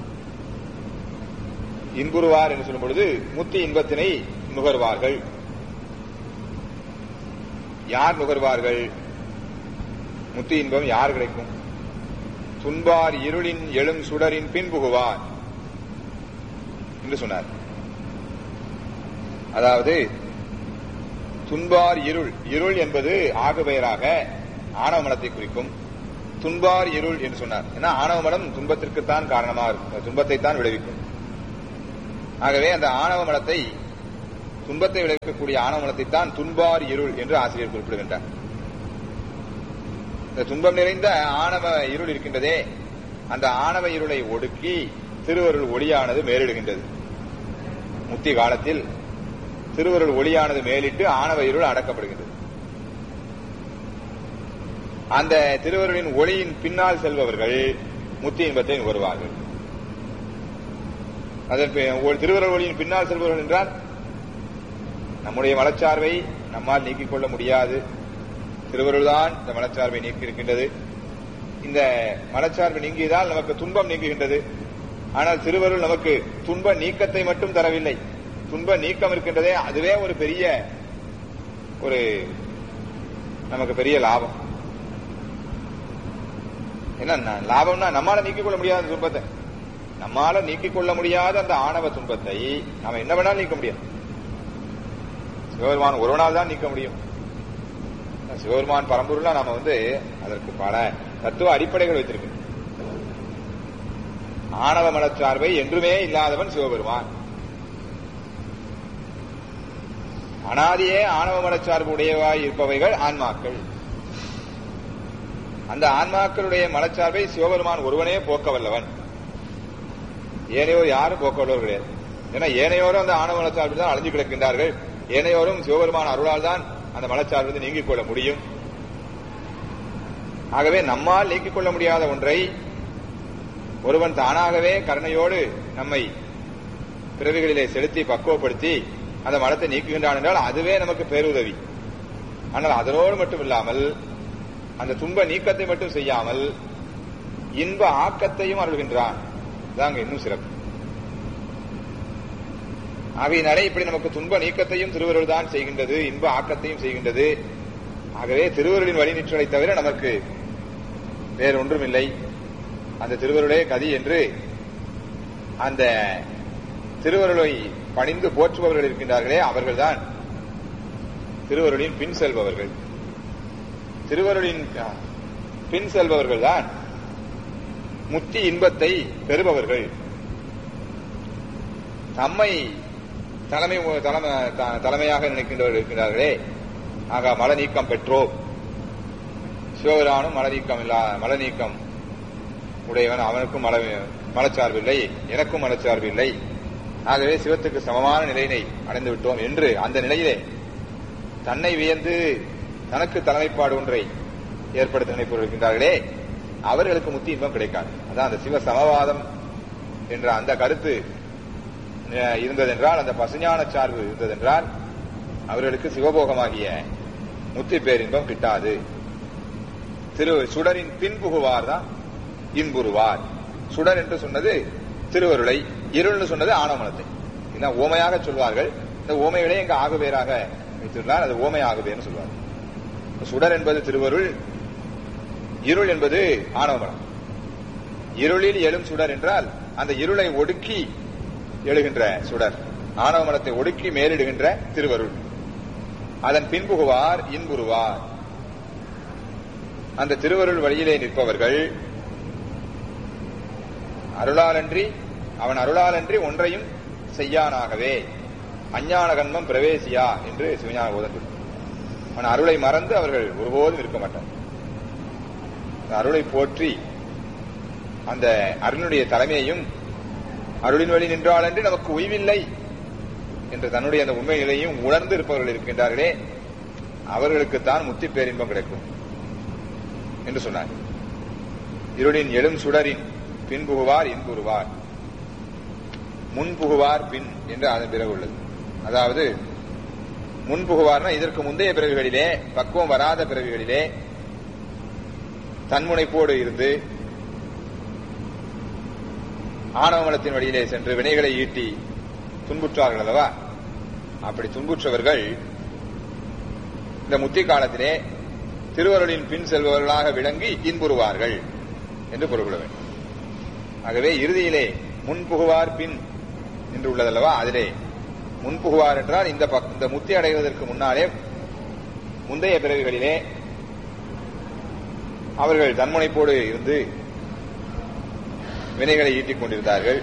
இன்புறுவார் என்று சொல்லும் பொழுது முத்தி இன்பத்தினை நுகர்வார்கள் யார் நுகர்வார்கள் முத்தி இன்பம் யார் கிடைக்கும் துன்பார் இருளின் எழும் சுடரின் பின்புகுவார் என்று சொன்னார் அதாவது துன்பார் இருள் இருள் என்பது ஆகுபெயராக ஆணவ மனத்தை குறிக்கும் துன்பார் இருள் என்று சொன்னார் ஏன்னா ஆணவ மலம் துன்பத்திற்குத்தான் காரணமா இருக்கும் துன்பத்தை தான் விளைவிக்கும் ஆகவே அந்த ஆணவ மலத்தை துன்பத்தை விளைவிக்கக்கூடிய ஆணவ மலத்தை தான் துன்பார் இருள் என்று ஆசிரியர் குறிப்பிடுகின்றார் இந்த துன்பம் நிறைந்த ஆணவ இருள் இருக்கின்றதே அந்த ஆணவ இருளை ஒடுக்கி திருவருள் ஒளியானது மேலிடுகின்றது முத்தி காலத்தில் திருவருள் ஒளியானது மேலிட்டு ஆணவ இருள் அடக்கப்படுகின்றது அந்த திருவருளின் ஒளியின் பின்னால் செல்பவர்கள் முத்தி இன்பத்தை வருவார்கள் அதன் பி- ஒரு திருவருள் ஒளியின் பின்னால் செல்பவர்கள் என்றால் நம்முடைய மலச்சார்பை நம்மால் நீக்கிக் கொள்ள முடியாது திருவருள் தான் இந்த மலச்சார்பை நீக்கி இருக்கின்றது இந்த மலச்சார்பு நீங்கியதால் நமக்கு துன்பம் நீங்குகின்றது ஆனால் திருவருள் நமக்கு துன்ப நீக்கத்தை மட்டும் தரவில்லை துன்ப நீக்கம் இருக்கின்றதே அதுவே ஒரு பெரிய ஒரு நமக்கு பெரிய லாபம் என்ன ந- லாபம்னா நம்மால நீக்கிக் கொள்ள முடியாத அந்த துன்பத்தை நம்மால நீக்கிக் கொள்ள முடியாத அந்த ஆணவ துன்பத்தை நாம என்ன வேணாலும் நீக்க முடியாது சிவபெருமான் ஒருவனால் தான் நீக்க முடியும் சிவபெருமான் பரம்பொருளா நாம வந்து அதற்கு பல தத்துவ அடிப்படைகள் வைத்திருக்கு ஆணவ மனச்சார்பை என்றுமே இல்லாதவன் சிவபெருமான் அனாதியே ஆணவ மனச்சார்பு உடையவாய் இருப்பவைகள் ஆன்மாக்கள் அந்த ஆன்மாக்களுடைய மனச்சார்பை சிவபெருமான் ஒருவனே போக்க வல்லவன் ஏனையோர் யாரும் போக்க வல்லவர் கிடையாது ஏன்னா ஏனையோரும் அந்த ஆணவ மனச்சார்பில் தான் அழிஞ்சு கிடக்கின்றார்கள் ஏனையோரும் சிவபெருமான் அருளால் தான் அந்த மனச்சார்பிலிருந்து நீங்கிக் கொள்ள முடியும் ஆகவே நம்மால் நீக்கிக் கொள்ள முடியாத ஒன்றை ஒருவன் தானாகவே கருணையோடு நம்மை பிறவிகளிலே செலுத்தி பக்குவப்படுத்தி அந்த மனத்தை நீக்குகின்றான் என்றால் அதுவே நமக்கு பேருதவி ஆனால் அதனோடு மட்டும் இல்லாமல் அந்த துன்ப நீக்கத்தை மட்டும் செய்யாமல் இன்ப ஆக்கத்தையும் அருள்கின்றான் இதாங்க இன்னும் சிறப்பு ஆகையினாலே இப்படி நமக்கு துன்ப நீக்கத்தையும் திருவருள் தான் செய்கின்றது இன்ப ஆக்கத்தையும் செய்கின்றது ஆகவே திருவருளின் வழி நிற்றலை தவிர நமக்கு வேறொன்றும் இல்லை அந்த திருவருளே கதி என்று அந்த திருவருளை பணிந்து போற்றுபவர்கள் இருக்கின்றார்களே அவர்கள்தான் திருவருளின் பின் செல்பவர்கள் திருவருளின் பின் செல்பவர்கள் தான் முத்தி இன்பத்தை பெறுபவர்கள் தம்மை தலைமை தலைமை த- தலைமையாக நினைக்கின்றவர்கள் இருக்கிறார்களே ஆக மல நீக்கம் பெற்றோம் சிவபிரானும் மல நீக்கம் இல்லா மல நீக்கம் உடையவன் அவனுக்கும் மல மலச்சார்பு இல்லை எனக்கும் மலச்சார்பு இல்லை ஆகவே சிவத்துக்கு சமமான நிலையினை அடைந்து விட்டோம் என்று அந்த நிலையிலே தன்னை வியந்து தனக்கு தலைமைப்பாடு ஒன்றை ஏற்படுத்த நினைப்பவர்கள் இருக்கின்றார்களே அவர்களுக்கு முத்தி இன்பம் கிடைக்காது அதான் அந்த சிவ சமவாதம் என்ற அந்த கருத்து அஹ், இருந்ததென்றால் அந்த பசுஞான சார்பு இருந்ததென்றால் அவர்களுக்கு சிவபோகமாகிய முத்தி பேரின்பம் கிட்டாது திரு சுடரின் பின்புகுவார் தான் இன்புறுவார் சுடர் என்று சொன்னது திருவருளை இருள்னு சொன்னது ஆணவமனத்தை இதான் ஓமையாக சொல்வார்கள் இந்த ஓமைகளே எங்க ஆகுவேராக வைத்துள்ளார் அது ஓமை ஆகுவேன்னு சொல்வார் சுடர் என்பது திருவருள் இருள் என்பது ஆணவமனம் இருளில் எழும் சுடர் என்றால் அந்த இருளை ஒடுக்கி எழுகின்ற சுடர் ஆணவ மனத்தை ஒடுக்கி மேலிடுகின்ற திருவருள் அதன் பின்புகுவார் இன்புறுவார் அந்த திருவருள் வழியிலே நிற்பவர்கள் அருளாலன்றி அவன் அருளாலன்றி ஒன்றையும் செய்யானாகவே அஞ்ஞான கண்மம் பிரவேசியா என்று சிவஞான போதன் சொல்றார். அவன் அருளை மறந்து அவர்கள் ஒருபோதும் இருக்க மாட்டார் அந்த அருளை போற்றி அந்த அருளுடைய தலைமையையும் அருளின் வழி நின்றாலன்றி நமக்கு உய்வில்லை என்று தன்னுடைய அந்த உண்மை நிலையும் உணர்ந்து இருப்பவர்கள் இருக்கின்றார்களே அவர்களுக்குத்தான் முத்தி பேரின்பம் கிடைக்கும் என்று சொன்னார் இருளின் எழும் சுடரின் பின்புகுவார் இன்புறுவார் முன்புகுவார் பின் என்று அதன் பிறகு உள்ளது அதாவது முன்புகுவார்னா இதற்கு முந்தைய பிறவிகளிலே பக்குவம் வராத பிறவிகளிலே தன்முனைப்போடு இருந்து ஆணவமலத்தின் வழியிலே சென்று வினைகளை ஈட்டி துன்புற்றார்கள் அல்லவா அப்படி துன்புற்றவர்கள் இந்த முத்தி காலத்திலே திருவருளின் பின் செல்பவர்களாக விளங்கி இன்புறுவார்கள் என்று பொருள் கொள்ள வேண்டும் ஆகவே இறுதியிலே முன்புகுவார் பின் என்று உள்ளதல்லவா அதிலே முன்புகுவார் என்றால் இந்த பக்- இந்த முத்தி அடைவதற்கு முன்னாலே முந்தைய பிறவிகளிலே அவர்கள் தன்முனைப்போடு இருந்து வினைகளை ஈட்டிக் கொண்டிருந்தார்கள்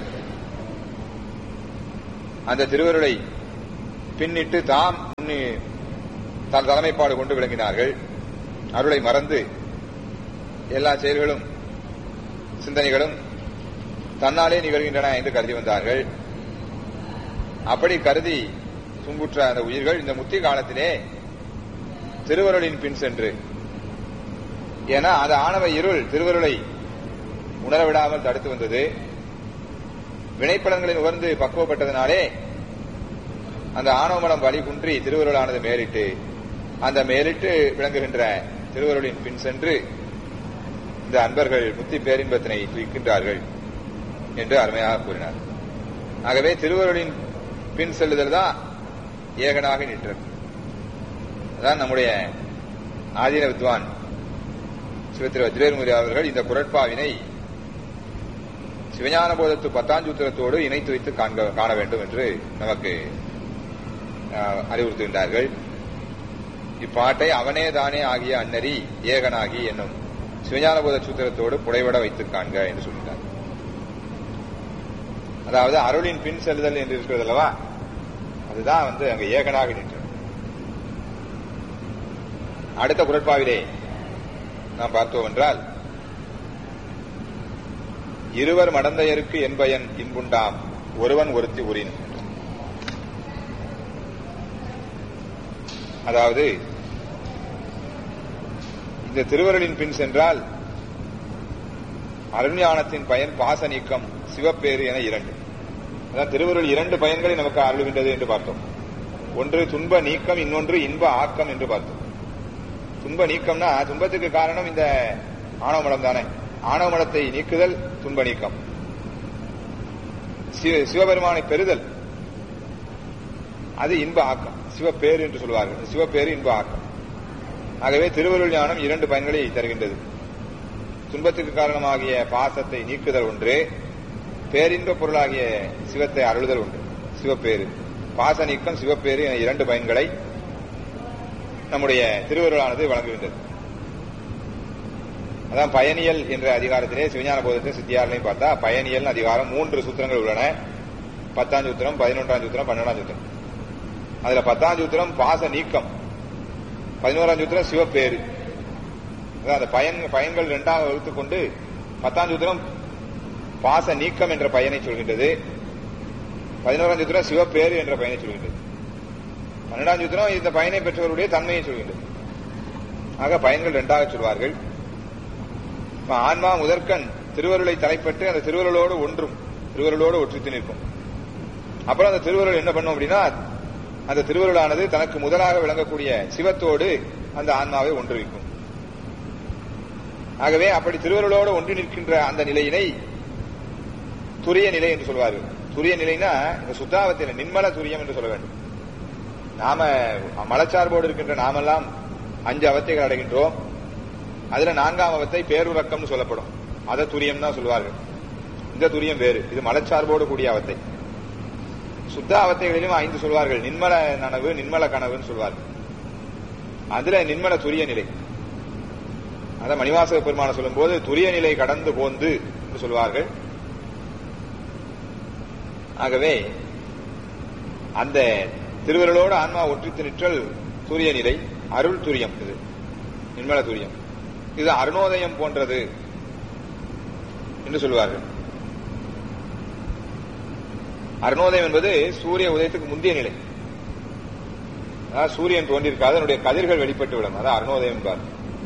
அந்த திருவருளை பின்னிட்டு தாம் முன்னி தன் தலைமைப்பாடு கொண்டு விளங்கினார்கள் அருளை மறந்து எல்லா செயல்களும் சிந்தனைகளும் தன்னாலே நிகழ்கின்றன என்று கருதி வந்தார்கள் அப்படி கருதி துன்புற்ற அந்த உயிர்கள் இந்த முத்தி காலத்திலே திருவருளின் பின் சென்று ஏன்னா அந்த ஆணவ இருள் திருவருளை உணரவிடாமல் தடுத்து வந்தது வினைப்பலன்களை உணர்ந்து பக்குவப்பட்டதனாலே அந்த ஆணவமலம் வழி குன்றி திருவருளானது மேலிட்டு அந்த மேலிட்டு விளங்குகின்ற திருவருளின் பின் சென்று இந்த அன்பர்கள் முத்தி பேரின்பத்தினை துய்க்கின்றார்கள் என்று அருமையாக கூறினார் ஆகவே திருவருளின் பின் செல்லுதல் தான் ஏகனாக நின்றது அதான் நம்முடைய ஆதீன வித்வான் சிவத்திரு வஜ்ரேர்முரி அவர்கள் இந்த குரட்பாவினை சிவஞான போதத்து பத்தாஞ்சூத்திரத்தோடு இணைத்து வைத்து காண்க காண வேண்டும் என்று நமக்கு அஹ், அறிவுறுத்துகின்றார்கள் இப்பாட்டை அவனே தானே ஆகிய அன்னரி ஏகனாகி என்னும் சிவஞான போத சூத்திரத்தோடு புடைபட வைத்துக் காண்க என்று சொல்கிறார் அதாவது அருளின் பின் செல்லுதல் என்று இருக்கிறது அல்லவா அதுதான் வந்து அங்க ஏகனாக நின்றது அடுத்த குரட்பாவிலே நாம் பார்த்தோம் என்றால் இருவர் மடந்தையருக்கு என்பயன் இன்புண்டாம் ஒருவன் ஒருத்தி உரின் அதாவது இந்த திருவருளின் பின் சென்றால் அருஞானத்தின் பயன் பாச நீக்கம் சிவப்பேறு என இரண்டு அதான் திருவருள் இரண்டு பயன்களை நமக்கு அருளுகின்றது என்று பார்த்தோம் ஒன்று துன்ப நீக்கம் இன்னொன்று இன்ப ஆக்கம் என்று பார்த்தோம் துன்ப நீக்கம்னா துன்பத்துக்கு காரணம் இந்த ஆணவ மலம் தானே ஆணவ மலத்தை நீக்குதல் துன்ப நீக்கம் சிவ- சிவபெருமானை பெறுதல் அது இன்ப ஆக்கம் சிவப்பேறு என்று சொல்வார்கள் சிவப்பேறு இன்ப ஆக்கம் ஆகவே திருவருள் ஞானம் இரண்டு பயன்களை தருகின்றது துன்பத்துக்கு காரணமாகிய பாசத்தை நீக்குதல் ஒன்று பேரின்ப பொருளாகிய சிவத்தை அருளுதல் ஒன்று சிவப்பேறு பாச நீக்கம் சிவப்பேறு என இரண்டு பயன்களை நம்முடைய திருவருளானது வழங்குகின்றது அதான் பயனியல் என்ற அதிகாரத்திலே சிவஞான போதத்தை சித்தியாரிலையும் பார்த்தா பயனியல் அதிகாரம் மூன்று சூத்திரங்கள் உள்ளன பத்தாம் சூத்திரம் பதினொன்றாம் சூத்திரம் பன்னெண்டாம் சூத்திரம் அதுல பத்தாம் சூத்திரம் பாச நீக்கம் பதினோராம் சூத்திரம் சிவப்பேறு அதான் அந்த பயன் பயன்கள் இரண்டாக வகுத்துக் கொண்டு பத்தாம் சூத்திரம் பாச நீக்கம் என்ற பயனை சொல்கின்றது பதினோராம் சூத்திரம் சிவப்பேறு என்ற பயனை சொல்கின்றது பன்னெண்டாம் சூத்திரம் இந்த பயனை பெற்றவருடைய தன்மையை சொல்கின்றது ஆக பயன்கள் இரண்டாக சொல்வார்கள் இப்ப ஆன்மா முதற்கண் திருவருளை தலைப்பட்டு அந்த திருவருளோடு ஒன்றும் திருவருளோடு ஒற்றித்து நிற்கும் அப்புறம் அந்த திருவருள் என்ன பண்ணும் அப்படின்னா அந்த திருவருளானது தனக்கு முதலாக விளங்கக்கூடிய சிவத்தோடு அந்த ஆன்மாவை ஒன்றுவிக்கும் ஆகவே அப்படி திருவருளோடு ஒன்றி நிற்கின்ற அந்த நிலையினை துரிய நிலை என்று சொல்வார்கள் துரிய நிலைனா இந்த சுத்தாவத்தில் நின்மல துரியம் என்று சொல்ல வேண்டும் நாம மலச்சார்போடு இருக்கின்ற நாமெல்லாம் அஞ்சு அவத்தைகள் அடைகின்றோம் அதுல நான்காம் அவத்தை பேருறக்கம்னு சொல்லப்படும் அத துரியம் தான் சொல்வார்கள் இந்த துரியம் வேறு இது மலச்சார்போடு கூடிய அவத்தை சுத்த அவத்தைகளிலும் ஐந்து சொல்வார்கள் நின்மல நனவு நின்மல கனவுன்னு சொல்வார்கள் அதுல நின்மல துரிய நிலை அத மணிவாசக பெருமான சொல்லும் போது துரிய நிலை கடந்து போந்து என்று சொல்வார்கள் ஆகவே அந்த திருவருளோடு ஆன்மா ஒற்றித்து நிற்றல் துரிய நிலை அருள் துரியம் இது நிர்மல துரியம் இது அருணோதயம் போன்றது என்று சொல்வார்கள் அருணோதயம் என்பது சூரிய உதயத்துக்கு முந்தைய நிலை அதாவது சூரியன் தோன்றியிருக்காது அதனுடைய கதிர்கள் வெளிப்பட்டு விடும் அதான் அருணோதயம் என்பார்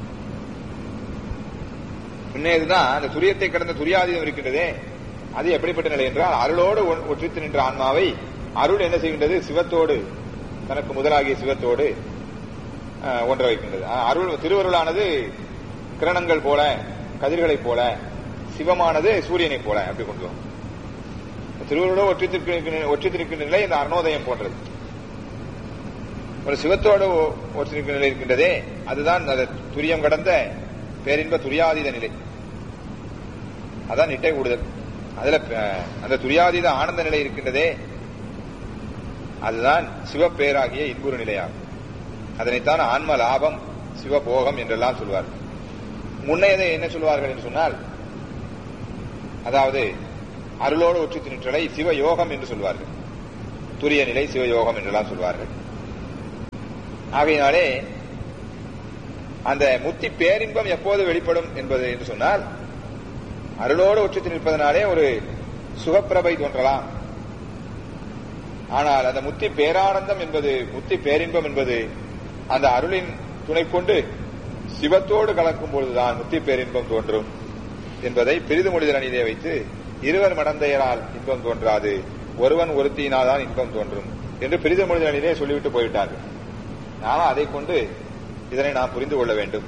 பின்னேதுதான் அந்த துரியத்தை கடந்த துரியாதீதம் இருக்கின்றதே அது எப்படிப்பட்ட நிலை என்றால் அருளோடு ஒன்- ஒற்றித்து நின்ற ஆன்மாவை அருள் என்ன செய்கின்றது சிவத்தோடு தனக்கு முதலாகிய சிவத்தோடு அஹ், ஒன்ற வைக்கின்றது அஹ், அருள் திருவருளானது கிரணங்கள் போல கதிர்களைப் போல சிவமானது சூரியனைப் போல அப்படி கொண்டு வரும் திருவருளோடு ஒற்றித்திருக்கிற ஒற்றித்திருக்கின்ற நிலை இந்த அருணோதயம் போன்றது ஒரு சிவத்தோடு ஒ- ஒற்றிருக்கிற நிலை இருக்கின்றதே அதுதான் அந்த துரியம் கடந்த பேரின்ப துரியாதீத நிலை அதான் நிட்டை கூடுதல் அதுல அஹ், அந்த துரியாதீத ஆனந்த நிலை இருக்கின்றதே அதுதான் சிவப்பேராகிய இன்புறு நிலையாகும் அதனைத்தான் ஆன்ம லாபம் சிவபோகம் என்றெல்லாம் சொல்வார் முன்னையதை என்ன சொல்வார்கள் என்று சொன்னால் அதாவது அருளோடு ஒற்றி நிற்றலை சிவயோகம் என்று சொல்வார்கள் துரிய நிலை சிவயோகம் என்றெல்லாம் சொல்வார்கள் ஆகையினாலே அந்த முத்தி பேரின்பம் எப்போது வெளிப்படும் என்பது என்று சொன்னால் அருளோடு ஒற்றி நிற்பதனாலே ஒரு சுகப்பிரபை தோன்றலாம் ஆனால் அந்த முத்தி பேரானந்தம் என்பது முத்தி பேரின்பம் என்பது அந்த அருளின் துணை கொண்டு சிவத்தோடு கலக்கும் பொழுதுதான் முத்தி பேரின்பம் தோன்றும் என்பதை பிரிது மொழிதரணிலே வைத்து இருவர் மடந்தையரால் இன்பம் தோன்றாது ஒருவன் ஒருத்தியினால்தான் இன்பம் தோன்றும் என்று பிரிது மொழிதரணிலே சொல்லிவிட்டு போய்விட்டார்கள் நானும் அதை கொண்டு இதனை நாம் புரிந்து கொள்ள வேண்டும்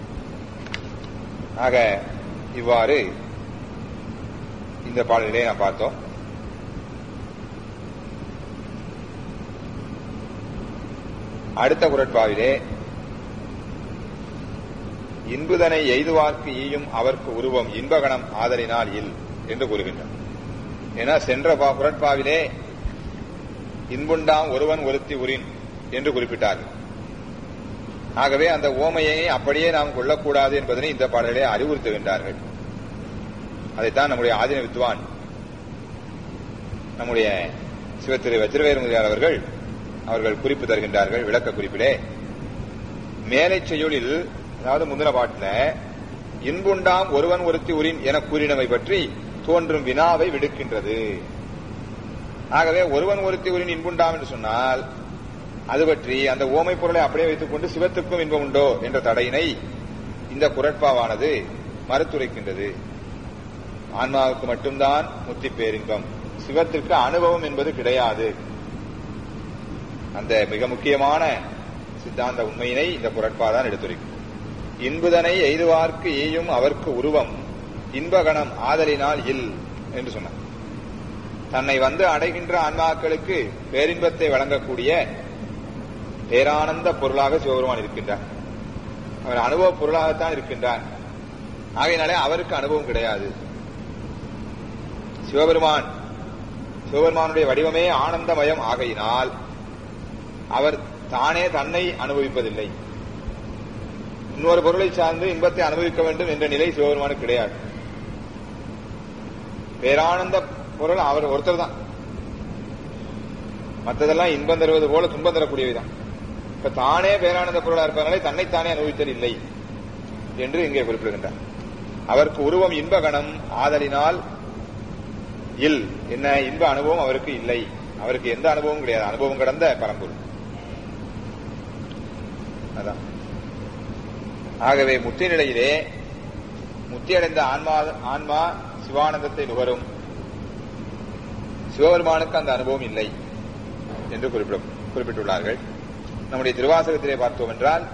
ஆக இவ்வாறு இந்த பாடலிலே நாம் பார்த்தோம் அடுத்த குரட்பாவிலே இன்புதனை எய்துவார்க்கு ஈயும் அவர்க்கு உருவம் இன்பகணம் ஆதலினால் இல் என்று கூறுகின்றார் ஏன்னா சென்ற பா- குரட்பாவிலே இன்புண்டாம் ஒருவன் ஒருத்தி உரின் என்று குறிப்பிட்டார்கள் ஆகவே அந்த ஓமையை அப்படியே நாம் கொள்ளக்கூடாது என்பதனை இந்த பாடலிலே அறிவுறுத்துகின்றார்கள் அதைத்தான் நம்முடைய ஆதின வித்வான் நம்முடைய சிவத்திரு வச்சிரவேறு முதலியார் அவர்கள் அவர்கள் குறிப்பு தருகின்றார்கள் விளக்க குறிப்பிலே மேலை செய்யுளில் அதாவது முந்தின பாட்டுல இன்புண்டாம் ஒருவன் ஒருத்தி உரின் என கூறினவை பற்றி தோன்றும் வினாவை விடுக்கின்றது ஆகவே ஒருவன் ஒருத்தி உரின் இன்புண்டாம் என்று சொன்னால் அது பற்றி அந்த ஓமை பொருளை அப்படியே வைத்துக் கொண்டு சிவத்துக்கும் இன்பம் உண்டோ என்ற தடையினை இந்த குரட்பாவானது மறுத்துரைக்கின்றது ஆன்மாவுக்கு மட்டும்தான் முத்தி பேரின்பம் சிவத்திற்கு அனுபவம் என்பது கிடையாது அந்த மிக முக்கியமான சித்தாந்த உண்மையினை இந்த குரட்பாதான் எடுத்துரைக்கும் இன்புதனை எய்துவார்க்கு ஈயும் அவர்க்கு உருவம் இன்பகணம் ஆதலினால் இல் என்று சொன்னார் தன்னை வந்து அடைகின்ற ஆன்மாக்களுக்கு பேரின்பத்தை வழங்கக்கூடிய பேரானந்த பொருளாக சிவபெருமான் இருக்கின்றார் அவர் அனுபவ பொருளாகத்தான் இருக்கின்றார் ஆகையினாலே அவருக்கு அனுபவம் கிடையாது சிவபெருமான் சிவபெருமானுடைய வடிவமே ஆனந்தமயம் ஆகையினால் அவர் தானே தன்னை அனுபவிப்பதில்லை இன்னொரு பொருளை சார்ந்து இன்பத்தை அனுபவிக்க வேண்டும் என்ற நிலை சிவபெருமானுக்கு கிடையாது பேரானந்த பொருள் அவர் ஒருத்தர் தான் மற்றதெல்லாம் இன்பம் தருவது போல துன்பம் தரக்கூடியவைதான் இப்ப தானே பேரானந்த பொருளா இருப்பதனாலே தன்னைத்தானே அனுபவித்தல் இல்லை என்று இங்கே குறிப்பிடுகின்றார் அவருக்கு உருவம் இன்பகணம் ஆதலினால் இல் என்ன இன்ப அனுபவம் அவருக்கு இல்லை அவருக்கு எந்த அனுபவமும் கிடையாது அனுபவம் கடந்த பரம்பொருள் அதான் ஆகவே முத்தி நிலையிலே முத்தி அடைந்த ஆன்மா ஆன்மா சிவானந்தத்தை நுகரும் சிவபெருமானுக்கு அந்த அனுபவம் இல்லை என்று குறிப்பிட குறிப்பிட்டுள்ளார்கள் நம்முடைய திருவாசகத்திலே பார்த்தோம் என்றால்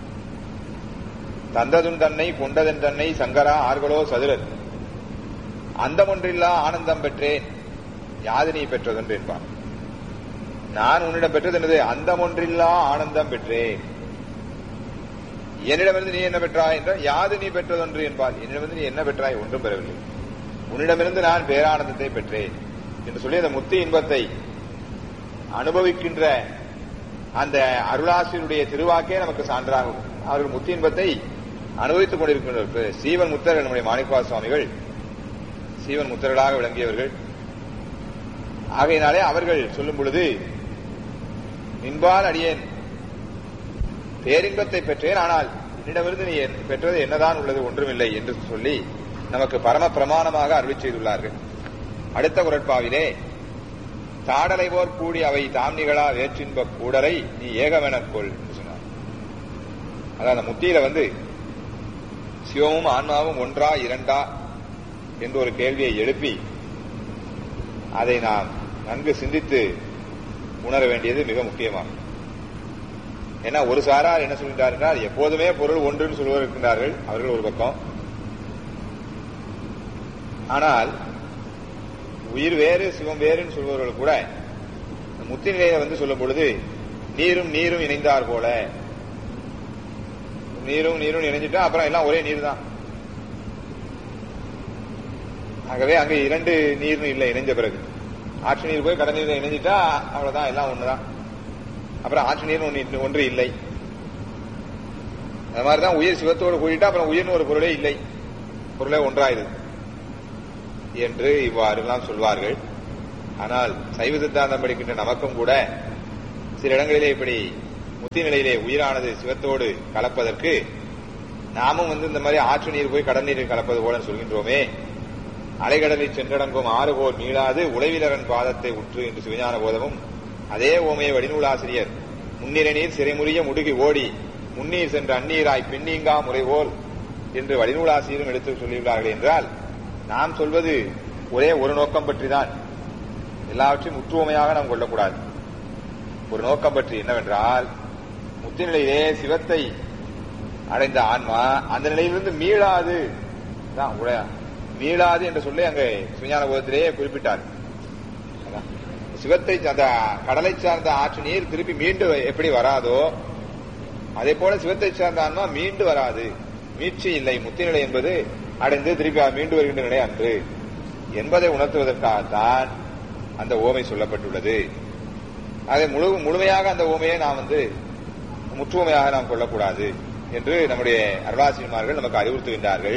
தந்ததும் தன்னை கொண்டதன் தன்னை சங்கரா ஆர்களோ சதுரர் அந்தமொன்றில்லா ஆனந்தம் பெற்றேன் யாது நீ பெற்றதென்று என்பான் நான் உன்னிடம் பெற்றது என்னது அந்தமொன்றில்லா ஆனந்தம் பெற்றேன் என்னிடமிருந்து நீ என்ன பெற்றாய் என்றால் யாது நீ பெற்றதொன்று என்பால் என்னிடமிருந்து நீ என்ன பெற்றாய் ஒன்றும் பெறவில்லை உன்னிடமிருந்து நான் பேரானந்தத்தை பெற்றேன் என்று சொல்லி அந்த முத்தி இன்பத்தை அனுபவிக்கின்ற அந்த அருளாசிரியருடைய திருவாக்கே நமக்கு சான்றாகும் அவர்கள் முத்தி இன்பத்தை அனுபவித்துக் கொண்டிருக்கின்ற சீவன் முத்தர்கள் நம்முடைய மாணிக்கவா சுவாமிகள் சீவன் முத்தர்களாக விளங்கியவர்கள் ஆகையினாலே அவர்கள் சொல்லும் பொழுது நின்பால் அடியேன் பேரின்பத்தை பெற்றேன் ஆனால் என்னிடமிருந்து நீ என் பெற்றது என்னதான் உள்ளது ஒன்றுமில்லை என்று சொல்லி நமக்கு பரம பிரமாணமாக அருளி செய்துள்ளார்கள் அடுத்த குரட்பாவிலே தாடலை போர் கூடி அவை தாம்னிகளா வேற்றின்ப கூடலை நீ ஏகமெனக் கொள் என்று சொன்னார் அதான் அந்த முத்தியில வந்து சிவமும் ஆன்மாவும் ஒன்றா இரண்டா என்று ஒரு கேள்வியை எழுப்பி அதை நாம் நன்கு சிந்தித்து உணர வேண்டியது மிக முக்கியமாகும் ஏன்னா ஒரு சாரார் என்ன சொல்கின்றார் என்றால் எப்போதுமே பொருள் ஒன்றுன்னு சொல்லுவர் இருக்கின்றார்கள் அவர்கள் ஒரு பக்கம் ஆனால் உயிர் வேறு சிவம் வேறுன்னு சொல்பவர்கள் கூட இந்த முத்தி நிலையில வந்து சொல்லும் பொழுது நீரும் நீரும் இணைந்தார் போல நீரும் நீரும் இணைஞ்சிட்டா அப்புறம் எல்லாம் ஒரே நீர் தான் ஆகவே அங்க இரண்டு நீர்னு இல்லை இணைஞ்ச பிறகு ஆற்று நீர் போய் கடல் நீர் இணைஞ்சிட்டா அவ்வளவுதான் எல்லாம் ஒண்ணுதான் அப்புறம் ஆற்று நீர் ஒன்று ஒன்று இல்லை அது மாதிரிதான் உயிர் சிவத்தோடு கூடிட்டா அப்புறம் உயிர்னு ஒரு பொருளே இல்லை பொருளே ஒன்றாயிருது என்று இவ்வாறுலாம் சொல்வார்கள் ஆனால் சைவ சித்தாந்தம் படிக்கின்ற நமக்கும் கூட சில இடங்களிலே இப்படி முத்தி நிலையிலே உயிரானது சிவத்தோடு கலப்பதற்கு நாமும் வந்து இந்த மாதிரி ஆற்று நீர் போய் கடல் நீரில் கலப்பது போல சொல்கின்றோமே அலைகடலில் சென்றடங்கும் ஆறுகோர் மீளாது உழைவிலரன் பாதத்தை உற்று என்று சிவஞான போதமும் அதே ஓமையை வடிநூலாசிரியர் முன்னிற நீர் சிறைமுறிய முடுகி ஓடி முன்னீர் சென்ற அந்நீராய் பின்னீங்கா முறைவோல் என்று வடிநூலாசிரியரும் எடுத்து சொல்லியுள்ளார்கள் என்றால் நாம் சொல்வது ஒரே ஒரு நோக்கம் பற்றிதான் எல்லாவற்றையும் முற்றுவமையாக நாம் கொள்ளக்கூடாது ஒரு நோக்கம் பற்றி என்னவென்றால் முத்தி நிலையிலே சிவத்தை அடைந்த ஆன்மா அந்த நிலையிலிருந்து மீளாது தான் உடைய மீளாது என்று சொல்லி அங்கே சுஞான போதத்திலேயே குறிப்பிட்டார் அதான். சிவத்தை அந்த கடலை சார்ந்த ஆற்று நீர் திருப்பி மீண்டு எப்படி வராதோ அதே போல சிவத்தை சார்ந்த ஆன்மா மீண்டு வராது மீட்சி இல்லை முத்தி நிலை என்பது அடைந்து திருப்பி அது மீண்டு வருகின்ற நிலை அன்று என்பதை உணர்த்துவதற்காகத்தான் அந்த ஓமை சொல்லப்பட்டுள்ளது அதை முழு முழுமையாக அந்த ஓமையை நாம் வந்து முற்றுமையாக நாம் கொள்ளக்கூடாது என்று நம்முடைய அருளாசிரியமார்கள் நமக்கு அறிவுறுத்துகின்றார்கள்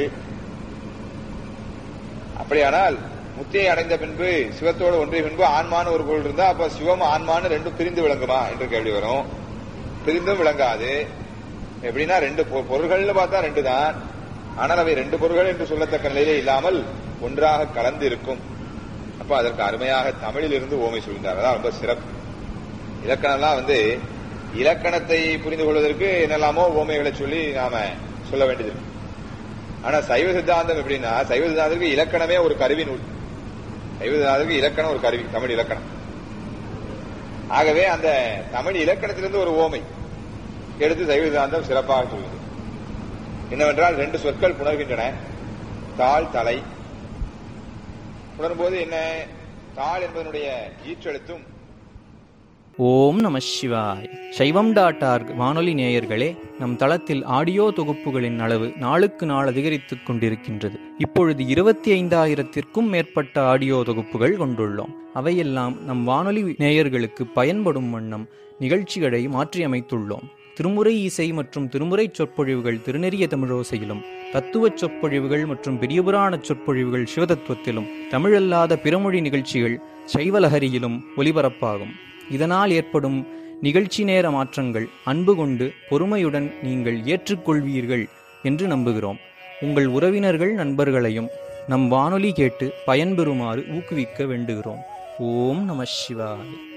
அப்படியானால் முத்தியை அடைந்த பின்பு சிவத்தோடு ஒன்றிய பின்பு ஆன்மான்னு ஒரு பொருள் இருந்தா அப்ப சிவம் ஆன்மான்னு ரெண்டும் பிரிந்து விளங்குமா என்று கேள்வி வரும் பிரிந்தும் விளங்காது எப்படின்னா ரெண்டு பொ- பொருள்கள்னு பார்த்தா ரெண்டு தான் ஆனால் அவை ரெண்டு பொருள்கள் என்று சொல்லத்தக்க நிலையிலே இல்லாமல் ஒன்றாக கலந்து இருக்கும் அப்ப அதற்கு அருமையாக தமிழில் இருந்து ஓமை சொல்கின்றார் அதான் ரொம்ப சிறப்பு இலக்கணம்லாம் வந்து இலக்கணத்தை புரிந்து கொள்வதற்கு என்னெல்லாமோ ஓமைகளை சொல்லி நாம சொல்ல வேண்டியது இருக்கு. ஆனா சைவ சித்தாந்தம் எப்படின்னா சைவ சித்தாந்தத்துக்கு இலக்கணமே ஒரு கருவி நூல் சைவ சித்தாந்தத்துக்கு இலக்கணம் ஒரு கருவி தமிழ் இலக்கணம் ஆகவே அந்த தமிழ் இலக்கணத்திலிருந்து ஒரு ஓமை எடுத்து சைவ சித்தாந்தம் சிறப்பாக சொல்கிறது என்னவென்றால் ரெண்டு சொற்கள் புணர்கின்றன தாள் தலை புணரும்போது என்ன தாள் என்பதனுடைய ஈற்றெழுத்தும் ஓம் நம சிவாய் சைவம் டாட் ஆர்க் வானொலி நேயர்களே நம் தளத்தில் ஆடியோ தொகுப்புகளின் அளவு நாளுக்கு நாள் அதிகரித்துக் கொண்டிருக்கின்றது இப்பொழுது இருபத்தி ஐந்தாயிரத்திற்கும் மேற்பட்ட ஆடியோ தொகுப்புகள் கொண்டுள்ளோம் அவையெல்லாம் நம் வானொலி நேயர்களுக்கு பயன்படும் வண்ணம் நிகழ்ச்சிகளை மாற்றியமைத்துள்ளோம் திருமுறை இசை மற்றும் திருமுறை சொற்பொழிவுகள் திருநெறிய தமிழோசையிலும் தத்துவச் சொற்பொழிவுகள் மற்றும் பெரியபுராண சொற்பொழிவுகள் சிவதத்துவத்திலும் தமிழல்லாத பிறமொழி நிகழ்ச்சிகள் சைவலஹரியிலும் ஒலிபரப்பாகும் இதனால் ஏற்படும் நிகழ்ச்சி நேர மாற்றங்கள் அன்பு கொண்டு பொறுமையுடன் நீங்கள் ஏற்றுக்கொள்வீர்கள் என்று நம்புகிறோம் உங்கள் உறவினர்கள் நண்பர்களையும் நம் வானொலி கேட்டு பயன்பெறுமாறு ஊக்குவிக்க வேண்டுகிறோம் ஓம் நம சிவாய்